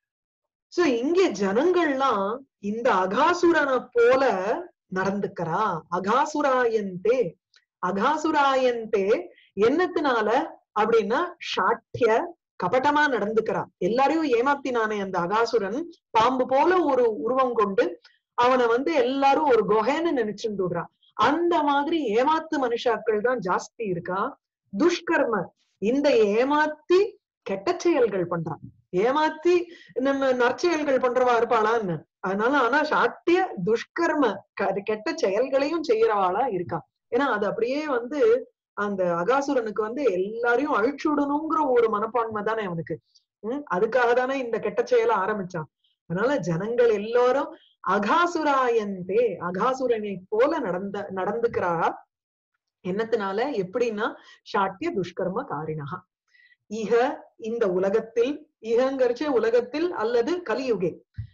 சோ இங்க ஜனங்கள்லாம் இந்த அகாசுரனை போல நடந்துக்கிறா அகாசுராயந்தே அகாசுராயந்தே என்னத்தினால அப்படின்னா ஷாட்ய கபட்டமா நடந்துக்கிறா எல்லாரையும் ஏமாத்தினானே அந்த அகாசுரன் பாம்பு போல ஒரு உருவம் கொண்டு அவனை வந்து எல்லாரும் ஒரு குகைன்னு நினைச்சுட்டு விடுறான் அந்த மாதிரி ஏமாத்து மனுஷாக்கள் தான் ஜாஸ்தி இருக்கா துஷ்கர்ம இந்த ஏமாத்தி கெட்ட செயல்கள் பண்றான் ஏமாத்தி நம்ம நற்செயல்கள் பண்றவா இருப்பாளான்னு அதனால ஆனா சாட்டிய துஷ்கர்ம க- கெட்ட செயல்களையும் செய்யறவாளா இருக்கா ஏன்னா அது அப்படியே வந்து அந்த அகாசுரனுக்கு வந்து எல்லாரையும் அழிச்சுடணுங்கிற ஒரு மனப்பான்மை தானே அவனுக்கு உம் அதுக்காக தானே இந்த கெட்ட செயலை ஆரம்பிச்சான் அதனால ஜனங்கள் எல்லாரும் அகாசுராயந்தே அகாசுரனை போல நடந்த நடந்துக்கிறா என்னத்தினால எப்படின்னா சாட்டிய துஷ்கர்ம காரிணகா இக இந்த உலகத்தில் இகங்கரிச்ச உலகத்தில் அல்லது கலியுகே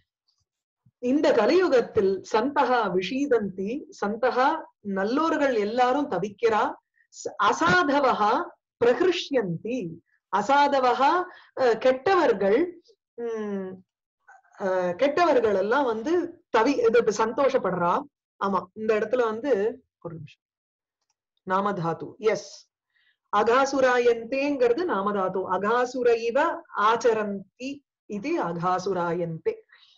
இந்த கலியுகத்தில் சந்தகா விஷீதந்தி சந்தகா நல்லோர்கள் எல்லாரும் தவிக்கிறா ச- அசாதவகா பிரகிருஷ்யந்தி அசாதவகா அஹ், கெட்டவர்கள் உம் அஹ், கெட்டவர்கள் எல்லாம் வந்து தவி இது இப்ப சந்தோஷப்படுறா ஆமா இந்த இடத்துல வந்து ஒரு நிமிஷம் நாமதாது எஸ் அகாசுராயந்தேங்கிறது நாமதாது அகாசுர இவ ஆச்சரந்தி இது அகாசுராயந்தே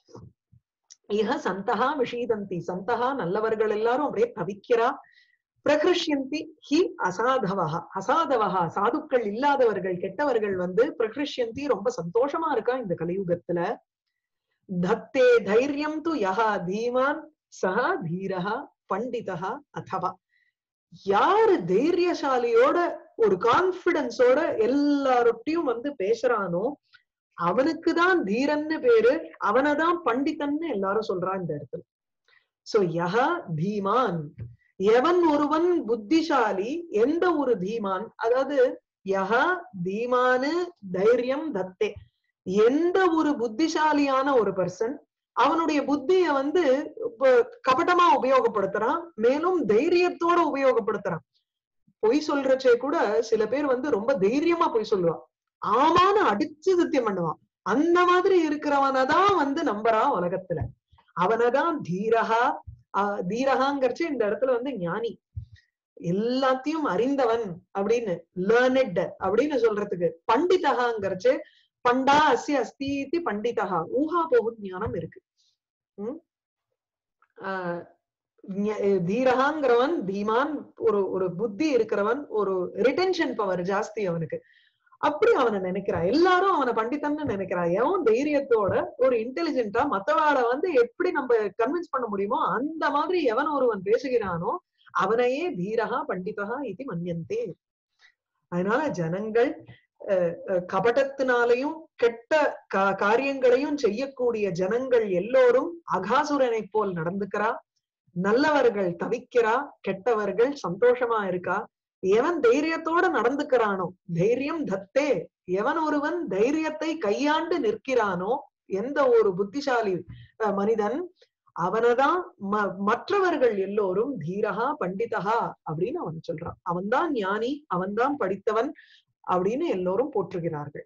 இக சந்தகா விஷீதந்தி சந்தகா நல்லவர்கள் எல்லாரும் அப்படியே தவிக்கிறா பிரகிருஷ்யந்தி ஹி அசாதவஹா அசாதவஹா சாதுக்கள் இல்லாதவர்கள் கெட்டவர்கள் வந்து பிரகிருஷ்யந்தி ரொம்ப சந்தோஷமா இருக்கா இந்த கலியுகத்துல தத்தே தைரியம் து யஹா தீமான் சஹா தீரஹா பண்டிதா அதவா யாரு தைரியசாலியோட ஒரு கான்பிடன்ஸோட எல்லார்ட்டையும் வந்து பேசுறானோ அவனுக்குதான் தீரன்னு பேரு அவனதான் பண்டிதன்னு எல்லாரும் சொல்றா இந்த இடத்துல சோ யஹா தீமான் எவன் ஒருவன் புத்திசாலி எந்த ஒரு தீமான் அதாவது யஹா தீமானு தைரியம் தத்தே எந்த ஒரு புத்திசாலியான ஒரு பர்சன் அவனுடைய புத்திய வந்து இப்ப கபட்டமா உபயோகப்படுத்துறான் மேலும் தைரியத்தோட உபயோகப்படுத்துறான் பொய் சொல்றச்சே கூட சில பேர் வந்து ரொம்ப தைரியமா பொய் சொல்லுவான் ஆமான்னு அடிச்சு சத்தியம் பண்ணுவான் அந்த மாதிரி இருக்கிறவனதான் வந்து நம்புறான் உலகத்துல அவனதான் தீரகா ஆஹ் தீரகாங்கிறச்சு இந்த இடத்துல வந்து ஞானி எல்லாத்தையும் அறிந்தவன் அப்படின்னு லேர்னட் அப்படின்னு சொல்றதுக்கு பண்டிதகாங்கிறச்சு பண்டா அஸ்ய அஸ்தீதி பண்டிதகா ஊஹா போகும் ஞானம் இருக்கு உம் ஆஹ் ஞ- தீரகாங்கிறவன் தீமான் ஒரு ஒரு புத்தி இருக்கிறவன் ஒரு ரிட்டென்ஷன் பவர் ஜாஸ்தி அவனுக்கு அப்படி அவனை நினைக்கிறான் எல்லாரும் அவனை பண்டிதன்னு நினைக்கிறான் எவன் தைரியத்தோட ஒரு இன்டெலிஜென்ட்டா மத்தவாளை வந்து எப்படி நம்ம கன்வின்ஸ் பண்ண முடியுமோ அந்த மாதிரி எவன் ஒருவன் பேசுகிறானோ அவனையே தீரகா பண்டிதகா இது மன்யந்தே அதனால ஜனங்கள் அஹ், அஹ், கபடத்தினாலையும் கெட்ட கா- காரியங்களையும் செய்யக்கூடிய ஜனங்கள் எல்லோரும் அகாசுரனை போல் நடந்துக்கிறா நல்லவர்கள் தவிக்கிறா கெட்டவர்கள் சந்தோஷமா இருக்கா எவன் தைரியத்தோட நடந்துக்கிறானோ தைரியம் தத்தே எவன் ஒருவன் தைரியத்தை கையாண்டு நிற்கிறானோ எந்த ஒரு புத்திசாலி அஹ், மனிதன் அவனதான் ம- மற்றவர்கள் எல்லோரும் தீரகா பண்டிதகா அப்படின்னு அவன் சொல்றான் அவன்தான் ஞானி அவன்தான் படித்தவன் அப்படின்னு எல்லோரும் போற்றுகிறார்கள்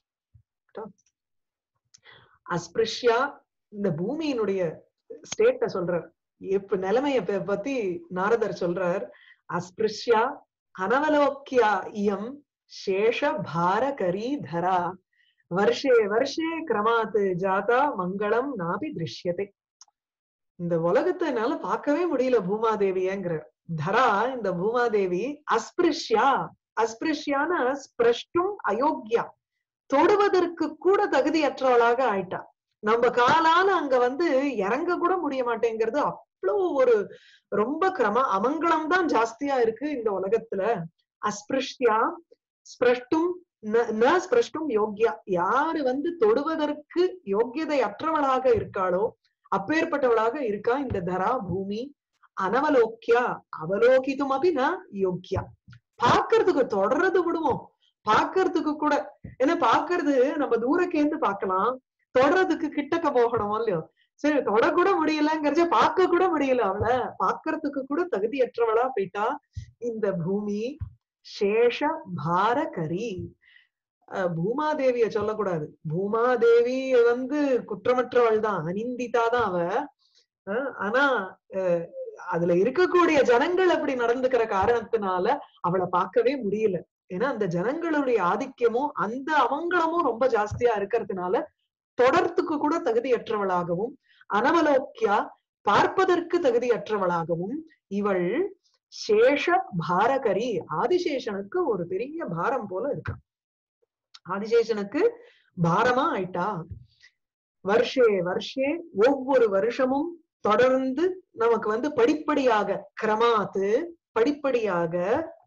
அஸ்பிருஷ்யா இந்த பூமியினுடைய ஸ்டேட்ட சொல்றார் எப்ப நிலைமைய ப- பத்தி நாரதர் சொல்றார் அஸ்பிருஷ்யா அனவலோக்கியா இயம் சேஷ பாரகரி தரா வருஷே வருஷே கிரமாத் ஜாதா மங்களம் நாபி திருஷ்யத்தை இந்த உலகத்தை என்னால பார்க்கவே முடியல பூமாதேவியங்கிற தரா இந்த பூமாதேவி அஸ்பிருஷ்யா அஸ்பிருஷ்யான ஸ்பிரஷ்டும் அயோக்கியா தொடுவதற்கு கூட தகுதியற்றவளாக ஆயிட்டா நம்ம காலால அங்க வந்து இறங்க கூட முடிய மாட்டேங்கிறது அவ்வளவு ஒரு ரொம்ப கிரம அமங்கலம் தான் ஜாஸ்தியா இருக்கு இந்த உலகத்துல அஸ்பிருஷ்யா ஸ்பிரஷ்டும் ந- ந ஸ்பிரஷ்டும் யோக்கியா யாரு வந்து தொடுவதற்கு யோக்கியதை அற்றவளாக இருக்காளோ அப்பேற்பட்டவளாக இருக்கா இந்த தரா பூமி அனவலோக்கியா அவலோகிதும் அபி ந யோக்கியா பாக்குறதுக்கு தொடர்றது விடுவோம் பாக்குறதுக்கு கூட ஏன்னா பாக்குறது நம்ம தூரக்கேந்து பார்க்கலாம் தொடறதுக்கு கிட்டக்க போகணும் இல்லையோ சரி தொட கூட முடியலங்கிறச்ச பார்க்க கூட முடியல அவளை பாக்குறதுக்கு கூட தகுதியற்றவளா போயிட்டா இந்த பூமி சேஷ பாரகரி அஹ் பூமாதேவிய சொல்லக்கூடாது பூமாதேவி வந்து குற்றமற்றவள் தான் அனிந்திதா தான் அவ அஹ் ஆனா அஹ் அதுல இருக்கக்கூடிய ஜனங்கள் அப்படி நடந்துக்கிற காரணத்தினால அவளை பார்க்கவே முடியல ஏன்னா அந்த ஜனங்களுடைய ஆதிக்கமும் அந்த அவங்களமும் ரொம்ப ஜாஸ்தியா இருக்கிறதுனால தொடர்த்துக்கு கூட தகுதியற்றவளாகவும் அனவலோக்கியா பார்ப்பதற்கு தகுதியற்றவளாகவும் இவள் சேஷ பாரகரி ஆதிசேஷனுக்கு ஒரு பெரிய பாரம் போல இருக்கா ஆதிசேஷனுக்கு பாரமா ஆயிட்டா வருஷே வருஷே ஒவ்வொரு வருஷமும் தொடர்ந்து நமக்கு வந்து படிப்படியாக கிரமாத்து படிப்படியாக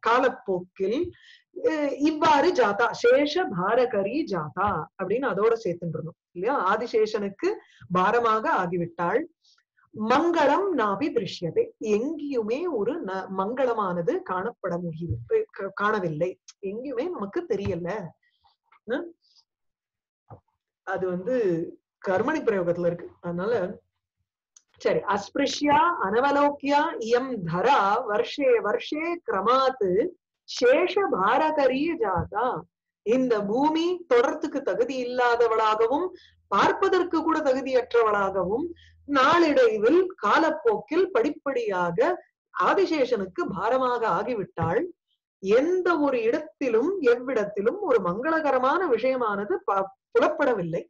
காலப்போக்கில் அஹ் இவ்வாறு ஜாதா சேஷ பாரகரி ஜாதா அப்படின்னு அதோட சேர்த்துன்றணும் இல்லையா ஆதிசேஷனுக்கு பாரமாக ஆகிவிட்டாள் மங்களம் நாபி திருஷ்யதே எங்கேயுமே ஒரு ந- மங்களமானது காணப்பட முடியவில்லை க- காணவில்லை எங்கேயுமே நமக்கு தெரியல ஹம்? அது வந்து கர்மணி பிரயோகத்துல இருக்கு அதனால சரி அஸ்பிருஷ்யா அனவலோக்கியா இயம் தரா வருஷே வருஷே கிரமாத் சேஷ பாரகரிய ஜாதா இந்த பூமி தொடர்த்துக்கு தகுதி இல்லாதவளாகவும் பார்ப்பதற்கு கூட தகுதியற்றவளாகவும் நாளிடைவில் காலப்போக்கில் படிப்படியாக ஆதிசேஷனுக்கு பாரமாக ஆகிவிட்டாள் எந்த ஒரு இடத்திலும் எவ்விடத்திலும் ஒரு மங்களகரமான விஷயமானது ப- புலப்படவில்லை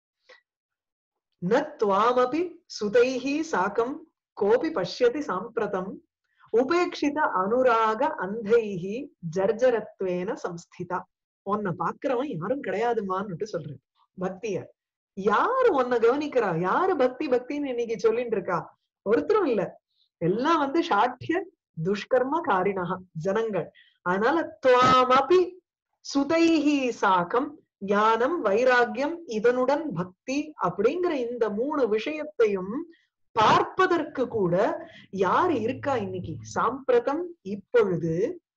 ந துவாமபி சுதைஹி சாக்கம் கோபி பஷ்யதி சாம்பிரதம் உபேட்சித அனுராக அந்தைஹி ஜர்ஜரத்வேன சம்ஸ்திதா உன்னை பாக்குறவன் யாரும் கிடையாதுமான்னுட்டு சொல்றேன் பக்திய யாரு உன்னை கவனிக்கிறா யாரு பக்தி பக்தின்னு இன்னைக்கு சொல்லிட்டு இருக்கா ஒருத்தரும் இல்ல எல்லாம் வந்து சாட்சிய துஷ்கர்ம காரிணகா ஜனங்கள் அதனால துவாமபி சுதைஹி சாக்கம் ஞானம் வைராகியம் இதனுடன் பக்தி அப்படிங்கிற இந்த மூணு விஷயத்தையும் பார்ப்பதற்கு கூட யார் இருக்கா இன்னைக்கு சாம்பிரதம் இப்பொழுது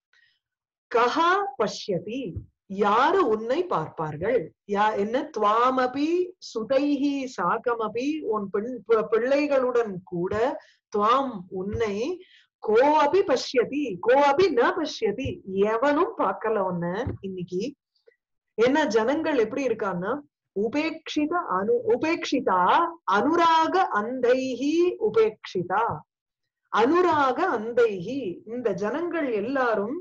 கஹா பஷ்யதி யாரு உன்னை பார்ப்பார்கள் யா என்ன துவாமபி சுதைஹி சாகமபி உன் பெண் பி- பிள்ளைகளுடன் கூட துவாம் உன்னை கோ அபி பஷ்யதி கோ அபி ந பஷ்யதி எவனும் பார்க்கல உன்ன இன்னைக்கு ஏன்னா ஜனங்கள் எப்படி இருக்கான்னா உபேக்ஷித அனு உபேக்ஷிதா அனுராக அந்தைஹி உபேக்ஷிதா அனுராக அந்தைஹி இந்த ஜனங்கள் எல்லாரும்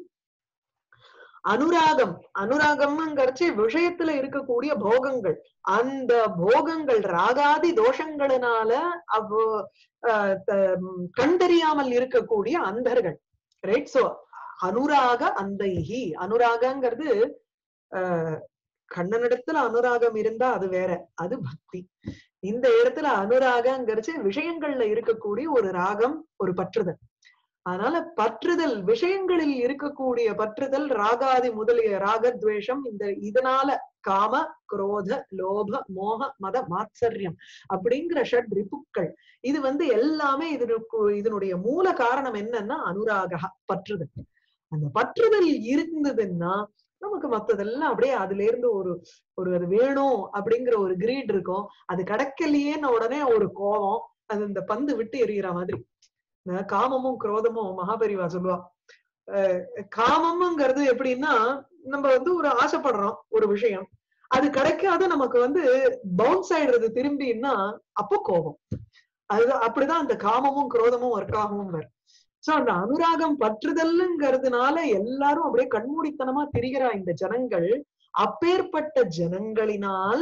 அனுராகம் அனுராகம்ங்கிறச்சு விஷயத்துல இருக்கக்கூடிய போகங்கள் அந்த போகங்கள் ராகாதி தோஷங்களினால அவ் அஹ் த- ம், கண்டறியாமல் இருக்கக்கூடிய அந்தர்கள் ரைட் சோ அனுராக அந்தைஹி அனுராகங்கிறது ஆஹ் கண்ணனிடத்துல அனுராகம் இருந்தா அது வேற அது பக்தி இந்த இடத்துல அனுராகங்கிறச்சு விஷயங்கள்ல இருக்கக்கூடிய ஒரு ராகம் ஒரு பற்றுதல் அதனால பற்றுதல் விஷயங்களில் இருக்கக்கூடிய பற்றுதல் ராகாதி முதலிய ராகத்வேஷம் இந்த இதனால காம குரோத லோப மோக மத மாத்சரியம் அப்படிங்கிற ஷட் ரிப்புக்கள் இது வந்து எல்லாமே இதனுக்கு இதனுடைய மூல காரணம் என்னன்னா அனுராக பற்றுதல் அந்த பற்றுதல் இருந்ததுன்னா நமக்கு மத்ததெல்லாம் அப்படியே அதுல இருந்து ஒரு ஒரு அது வேணும் அப்படிங்கிற ஒரு கிரீட் இருக்கும் அது கிடைக்கலையேன்னு உடனே ஒரு கோபம் அது இந்த பந்து விட்டு எறிகிற மாதிரி இந்த காமமும் குரோதமும் மகாபரிவா சொல்லுவா அஹ் காமம்ங்கிறது எப்படின்னா நம்ம வந்து ஒரு ஆசைப்படுறோம் ஒரு விஷயம் அது கிடைக்காத நமக்கு வந்து பவுன்ஸ் ஆயிடுறது திரும்பின்னா அப்போ கோபம் அது அப்படிதான் அந்த காமமும் குரோதமும் ஒர்க் ஆகவும் வரும் சோ அந்த அனுராகம் பற்றுதல்ங்கிறதுனால எல்லாரும் அப்படியே கண்மூடித்தனமா திரிகிறா இந்த ஜனங்கள் அப்பேற்பட்ட ஜனங்களினால்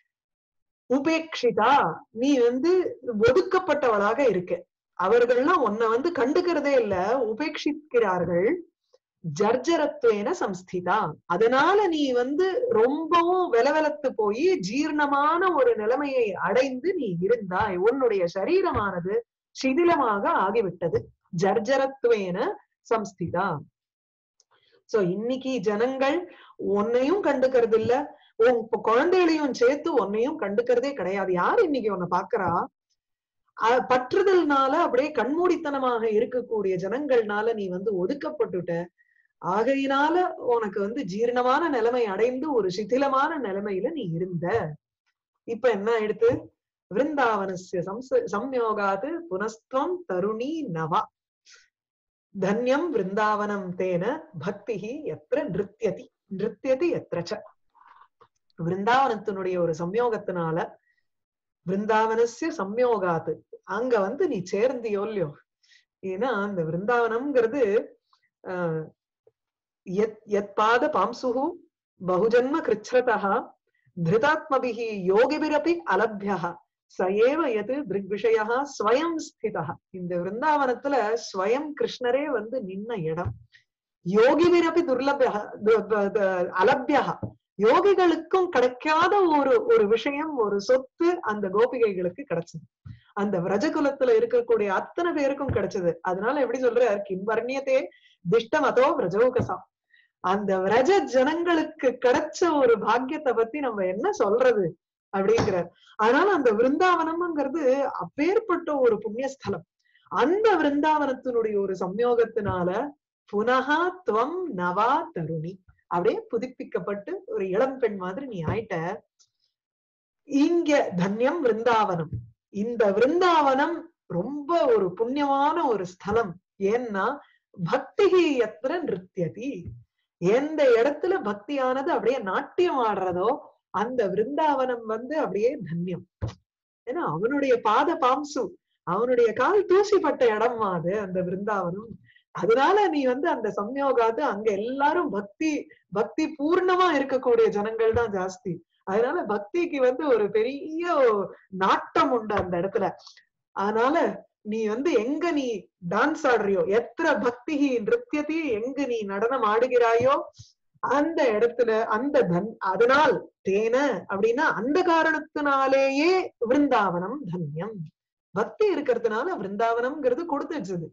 உபேக்ஷிதா நீ வந்து ஒதுக்கப்பட்டவளாக இருக்க அவர்கள்லாம் உன்னை வந்து கண்டுக்கிறதே இல்ல உபேட்சிக்கிறார்கள் ஜர்ஜரத்வேன சம்ஸ்திதா அதனால நீ வந்து ரொம்பவும் வெலவெலத்து போய் ஜீர்ணமான ஒரு நிலைமையை அடைந்து நீ இருந்தாய் உன்னுடைய சரீரமானது சிதிலமாக ஆகிவிட்டது ஜர்ஜரத்வேன சம்ஸ்திதா சோ இன்னைக்கு ஜனங்கள் உன்னையும் கண்டுக்கிறது இல்ல உன் இப்ப குழந்தைகளையும் சேர்த்து உன்னையும் கண்டுக்கிறதே கிடையாது யார் இன்னைக்கு உன்னை பாக்குறா அஹ் பற்றுதல்னால அப்படியே கண்மூடித்தனமாக இருக்கக்கூடிய ஜனங்கள்னால நீ வந்து ஒதுக்கப்பட்டுட்ட ஆகையினால உனக்கு வந்து ஜீரணமான நிலைமை அடைந்து ஒரு சிதிலமான நிலைமையில நீ இருந்த இப்ப என்ன ஆயிடுத்து விருந்தாவனஸ்ய சம்ச சம்யோகாது புனஸ்துவம் தருணி நவா தன்யம் விருந்தாவனம் தேன பக்திஹி எத்திர நிருத்தியதி நிருத்தியதி எத்திரச்ச விருந்தாவனத்தினுடைய ஒரு சம்யோகத்தினால விருந்தாவனஸ்ய சம்யோகாத்து அங்க வந்து நீ சேர்ந்தியோ இல்லையோ ஏன்னா அந்த விருந்தாவனம்ங்கிறது ஆஹ் எத் எத் பாத பாம்சுகு பகுஜன்ம கிருச்ரதா திருதாத்மபிஹி யோகிபிரபி அலபியா சயேவ எது திருக்விஷயா ஸ்வயம் ஸ்திதா இந்த விருந்தாவனத்துல ஸ்வயம் கிருஷ்ணரே வந்து நின்ன இடம் யோகிபிரபி துர்லபியா அலபியா யோகிகளுக்கும் கிடைக்காத ஒரு ஒரு விஷயம் ஒரு சொத்து அந்த கோபிகைகளுக்கு கிடைச்சது அந்த விரஜகுலத்துல இருக்கக்கூடிய அத்தனை பேருக்கும் கிடைச்சது அதனால எப்படி சொல்றார் கிம் வர்ணியத்தே திஷ்டமதோ விரஜோகசம் அந்த விரஜ ஜனங்களுக்கு கிடைச்ச ஒரு பாக்கியத்தை பத்தி நம்ம என்ன சொல்றது அப்படிங்கிற அதனால அந்த விருந்தாவனம்ங்கிறது அப்பேற்பட்ட ஒரு புண்ணியஸ்தலம் அந்த விருந்தாவனத்தினுடைய ஒரு சம்யோகத்தினால புனகா துவம் நவா தருணி அப்படியே புதுப்பிக்கப்பட்டு ஒரு இளம் பெண் மாதிரி நீ ஆயிட்ட இங்க தன்யம் விருந்தாவனம் இந்த விருந்தாவனம் ரொம்ப ஒரு புண்ணியமான ஒரு ஸ்தலம் ஏன்னா பக்திகி எத்திர நிருத்தியதி எந்த இடத்துல பக்தியானது அப்படியே நாட்டியம் ஆடுறதோ அந்த விருந்தாவனம் வந்து அப்படியே தன்யம் ஏன்னா அவனுடைய பாத பாம்சு அவனுடைய கால் தூசிப்பட்ட இடமா அது அந்த விருந்தாவனம் அதனால நீ வந்து அந்த சம்யோகாது அங்க எல்லாரும் பக்தி பக்தி பூர்ணமா இருக்கக்கூடிய ஜனங்கள் தான் ஜாஸ்தி அதனால பக்திக்கு வந்து ஒரு பெரிய நாட்டம் உண்டு அந்த இடத்துல அதனால நீ வந்து எங்க நீ டான்ஸ் ஆடுறியோ எத்தனை பக்தி நிருத்தியதி எங்க நீ நடனம் ஆடுகிறாயோ அந்த இடத்துல அந்த தன் அதனால் தேன அப்படின்னா அந்த காரணத்தினாலேயே விருந்தாவனம் தன்யம் பக்தி இருக்கிறதுனால விருந்தாவனம்ங்கிறது கொடுத்து வச்சது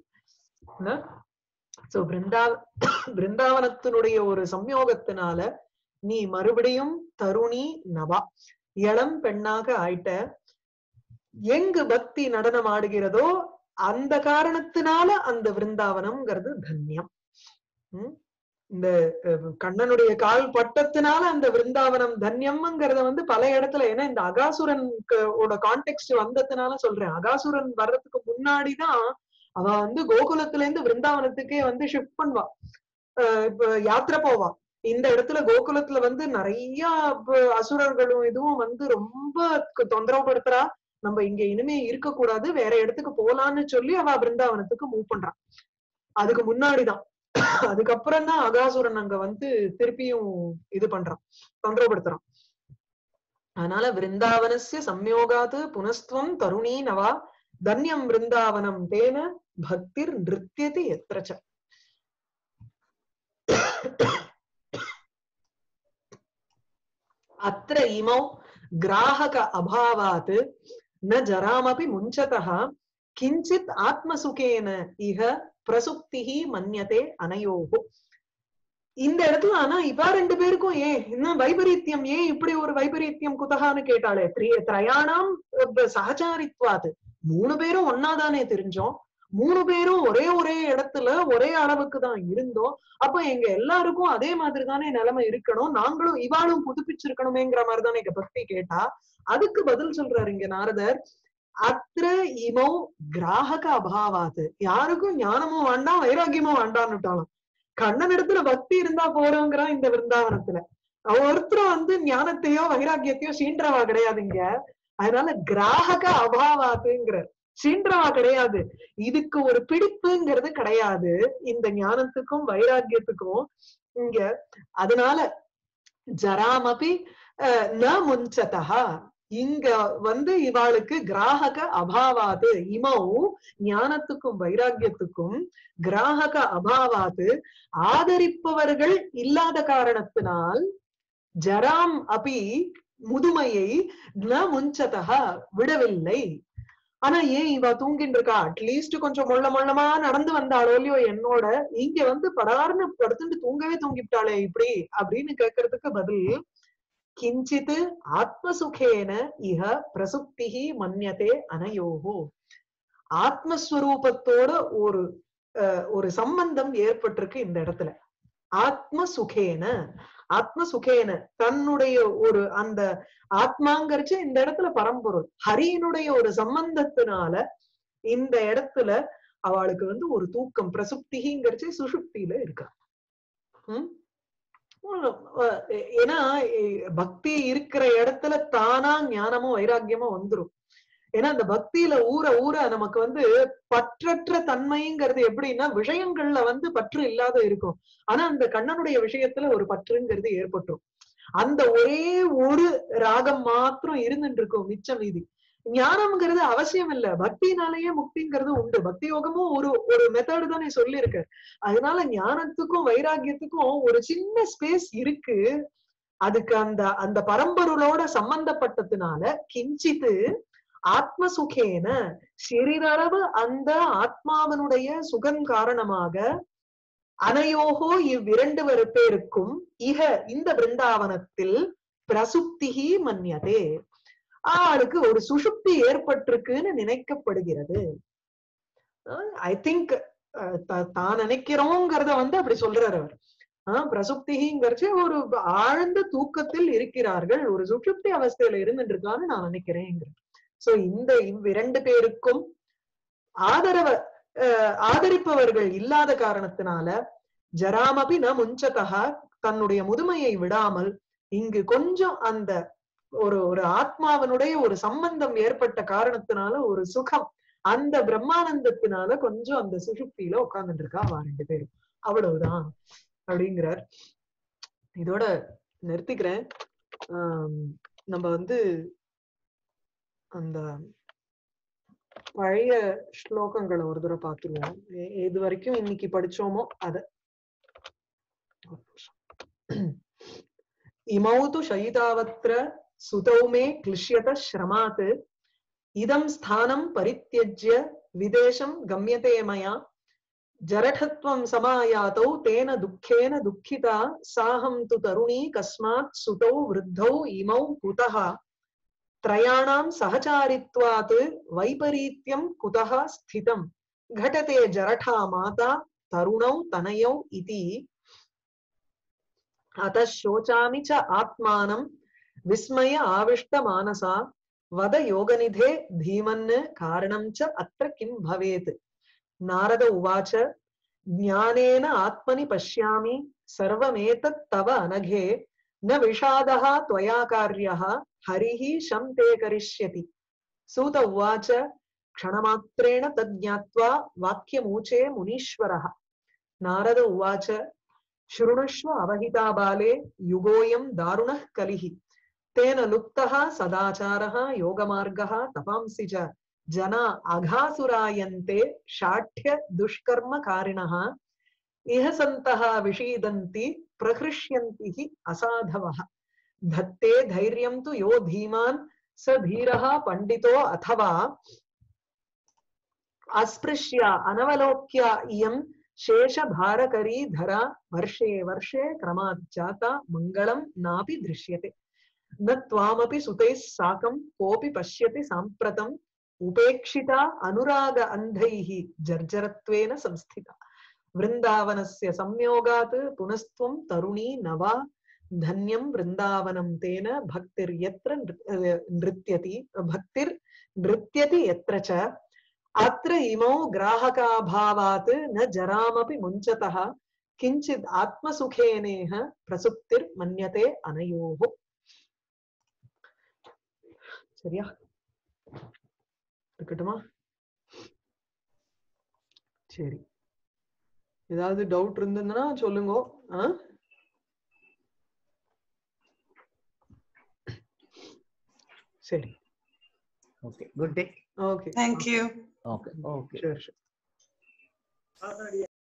சோ பிருந்தாவ பிருந்தாவனத்தினுடைய ஒரு சம்யோகத்தினால நீ மறுபடியும் தருணி நவா இளம் பெண்ணாக ஆயிட்ட எங்கு பக்தி நடனம் ஆடுகிறதோ அந்த காரணத்தினால அந்த விருந்தாவனம்ங்கிறது தன்யம் உம் இந்த கண்ணனுடைய கால் பட்டத்தினால அந்த விருந்தாவனம் தன்யம்ங்கிறத வந்து பல இடத்துல ஏன்னா இந்த அகாசுரன் கான்டெக்ட் வந்ததுனால சொல்றேன் அகாசுரன் வர்றதுக்கு முன்னாடிதான் அவ வந்து கோகுலத்துல இருந்து விருந்தாவனத்துக்கே வந்து ஷிஃப்ட் பண்ணுவா இப்ப யாத்திரை போவா இந்த இடத்துல கோகுலத்துல வந்து நிறைய அசுரர்களும் இதுவும் வந்து ரொம்ப தொந்தரவு படுத்துறா நம்ம இங்க இனிமே இருக்க கூடாது வேற இடத்துக்கு போலான்னு சொல்லி அவ பிருந்தாவனத்துக்கு மூவ் பண்றான் அதுக்கு முன்னாடிதான் அதுக்கப்புறம் தான் அகாசுரன் அங்க வந்து திருப்பியும் இது பண்றான் தொந்தரவுபடுத்துறான் அதனால விருந்தாவனசிய சம்யோகாது புனஸ்துவம் தருணி நவா தன்யம் விருந்தாவனம் தேன பக்திர் நிருத்தியது எத்திரச்ச அத்திர இமௌ கிராஹக அபாவாத் ந ஜராமபி முஞ்சதः கிஞ்சித் ஆத்மசுகேன இக பிரசுப்திஹி மன்யதே அனயோகோ இந்த இடத்துல ஆனா இவா ரெண்டு பேருக்கும் ஏன் இன்னும் வைபரீத்தியம் ஏன் இப்படி ஒரு வைபரீத்தியம் குதகான்னு கேட்டாலே திரயாணாம் சகச்சாரித்வாது மூணு பேரும் ஒன்னாதானே தெரிஞ்சோம் மூணு பேரும் ஒரே ஒரே இடத்துல ஒரே அளவுக்கு தான் இருந்தோம் அப்ப எங்க எல்லாருக்கும் அதே மாதிரி தானே நிலைமை இருக்கணும் நாங்களும் இவாளும் புதுப்பிச்சிருக்கணுமேங்கிற மாதிரி தானே இங்க பக்தி கேட்டா அதுக்கு பதில் சொல்றாரு இங்க நாரதர் அத்திர இமோ கிராஹக அபாவாது யாருக்கும் ஞானமும் வேண்டாம் வைராக்கியமும் வேண்டாம்னுட்டாலும் கண்ணன் இடத்துல பக்தி இருந்தா போறோங்கிறான் இந்த விருந்தாவனத்துல ஒருத்தரும் வந்து ஞானத்தையோ வைராக்கியத்தையோ சீன்றவா கிடையாதுங்க அதனால கிராஹக அபாவாத்துங்கிறார் சீன்றவா கிடையாது இதுக்கு ஒரு பிடிப்புங்கிறது கிடையாது இந்த ஞானத்துக்கும் வைராக்கியத்துக்கும் இங்க அதனால ஜராமபி ந முஞ்சதா இங்க வந்து இவாளுக்கு கிராஹக அபாவாது இமௌ ஞானத்துக்கும் வைராக்கியத்துக்கும் கிராஹக அபாவாது ஆதரிப்பவர்கள் இல்லாத காரணத்தினால் ஜராம் அபி முதுமையை ந முஞ்சதா விடவில்லை ஆனா ஏன் இவ தூங்கிட்டு இருக்கா அட்லீஸ்ட் கொஞ்சம் மொள்ள மொள்ளமா நடந்து வந்தாளோ இல்லையோ என்னோட இங்க வந்து படார்னு படுத்துட்டு தூங்கவே தூங்கிவிட்டாளே இப்படி அப்படின்னு கேட்கறதுக்கு பதில் கிஞ்சித் ஆத்மசுகேன இஹ பிரசுப்திகி மன்யதே அனயோகோ ஆத்மஸ்வரூபத்தோட ஒரு ஒரு சம்பந்தம் ஏற்பட்டிருக்கு இந்த இடத்துல ஆத்ம சுகேன ஆத்ம சுகேன தன்னுடைய ஒரு அந்த ஆத்மாங்கிறச்சு இந்த இடத்துல பரம்பொருள் ஹரியினுடைய ஒரு சம்பந்தத்தினால இந்த இடத்துல அவளுக்கு வந்து ஒரு தூக்கம் பிரசுப்திங்கிறச்சு சுஷுப்தியில இருக்கா உம் ஏன்னா பக்தி இருக்கிற இடத்துல தானா ஞானமும் வைராக்கியமும் வந்துரும் ஏன்னா அந்த பக்தியில ஊற ஊற நமக்கு வந்து பற்றற்ற தன்மைங்கிறது எப்படின்னா விஷயங்கள்ல வந்து பற்று இல்லாத இருக்கும் ஆனா அந்த கண்ணனுடைய விஷயத்துல ஒரு பற்றுங்கிறது ஏற்பட்டுரும் அந்த ஒரே ஒரு ராகம் மாத்திரம் இருந்துட்டு இருக்கும் மிச்சம் மீதி ஞானம்ங்கிறது அவசியம் இல்ல பக்தினாலேயே முக்திங்கிறது உண்டு பக்தி யோகமும் ஒரு ஒரு மெத்தடு தானே சொல்லியிருக்க அதனால ஞானத்துக்கும் வைராக்கியத்துக்கும் ஒரு சின்ன ஸ்பேஸ் இருக்கு அதுக்கு அந்த அந்த பரம்பொருளோட சம்பந்தப்பட்டதுனால கிஞ்சித்து ஆத்ம சுகேன சிறிதளவு அந்த ஆத்மாவனுடைய சுகம் காரணமாக அனையோகோ இவ்விரண்டு வரு பேருக்கும் இக இந்த பிருந்தாவனத்தில் பிரசுப்திகி மன்யதே ஆளுக்கு ஒரு சுஷுப்தி ஏற்பட்டிருக்குன்னு நினைக்கப்படுகிறது ஐ திங்க் தான் நினைக்கிறோங்கிறத வந்து அப்படி சொல்றாரு அவர் ஆஹ் பிரசுப்திங்கிறச்சு ஒரு ஆழ்ந்த தூக்கத்தில் இருக்கிறார்கள் ஒரு சுஷுப்தி அவஸ்தையில இருந்துட்டு இருக்கான்னு நான் நினைக்கிறேன் சோ இந்த இவ்விரண்டு பேருக்கும் ஆதரவ அஹ் ஆதரிப்பவர்கள் இல்லாத காரணத்தினால ஜராமபி ந முஞ்சதகா தன்னுடைய முதுமையை விடாமல் இங்கு கொஞ்சம் அந்த ஒரு ஒரு ஆத்மாவனுடைய ஒரு சம்பந்தம் ஏற்பட்ட காரணத்தினால ஒரு சுகம் அந்த பிரம்மானந்தத்தினால கொஞ்சம் அந்த சுஷுப்தியில உட்கார்ந்துட்டு இருக்கா அவ ரெண்டு பேரும் அவ்வளவுதான் அப்படிங்கிறார் இதோட நிறுத்திக்கிறேன் ஆஹ் நம்ம வந்து அந்த பழைய ஸ்லோகங்களை ஒரு தடவை பார்த்துருவோம் எ- எது வரைக்கும் இன்னைக்கு படிச்சோமோ அத ஒரு நிமிஷம். இமௌ து சயிதாவத்ர சுதௌ மே கிளிஷ்யத ஸ்ரமாத் இதம் ஸ்தானம் பரித்தியஜ்ய விதேசம் கம்யதே மயா ஜரடத்வம் சமாயாதௌ தேன துக்கேன துக்கிதா சாஹம் து தருணி கஸ்மாத் சுதௌ விருத்தௌ இமௌ குதः त्रयाणां सहचारित्वात् वैपरीत्यं कुतः स्थितम् घटते जरठा माता तरुणौ तनयौ इति अतः शोचामि च आत्मानं विस्मय आविष्टमानसा वद योगनिधे धीमन् कारणं च अत्र किं भवेत् नारद उवाच ज्ञानेन आत्मनि पश्यामि सर्वमेतत् तव अनघे न विषादः त्वया कार्यः हरिः शं ते करिष्यति सूत उवाच क्षणमात्रेण तज्ज्ञात्वा वाक्यमूचे मुनीश्वरः नारद उवाच शृणुष्व अवहिता बाले युगोऽयं दारुणः कलिः तेन लुप्तः सदाचारः योगमार्गः तपांसि च जना अघासुरायन्ते शाठ्य दुष्कर्मकारिणः इह सन्तः विषीदन्ति प्रहृष्यन्ति हि असाधवः धत्ते धैर्यं तु यो धीमान् स धीरः पण्डितो अथवा अस्पृश्य अनवलोक्य इयं शेषभारकरी धरा वर्षे वर्षे क्रमात् जाता मङ्गलं नापि दृश्यते न त्वामपि सुतैः साकं कोऽपि पश्यति साम्प्रतम् उपेक्षिता अनुराग अन्धैः जर्जरत्वेन संस्थिता वृन्दावनस्य संयोगात् पुनस्त्वं तरुणी न वा धन्यं वृन्दावनं तेन भक्तिर्यत्र नृ- नृत्यति भक्तिर्नृत्यति यत्र च अत्र इमौ ग्राहकाभावात् न जरामपि मुञ्चतः किञ्चित् आत्मसुखेनेह प्रसुप्तिर्मन्यते अनयोः சரியா இருக்கட்டுமா சரி ஏதாவது டவுட் இருந்ததுன்னா சொல்லுங்க ஆ? சரி Okay, good day. Okay Thank you. Okay, okay. சரி சரி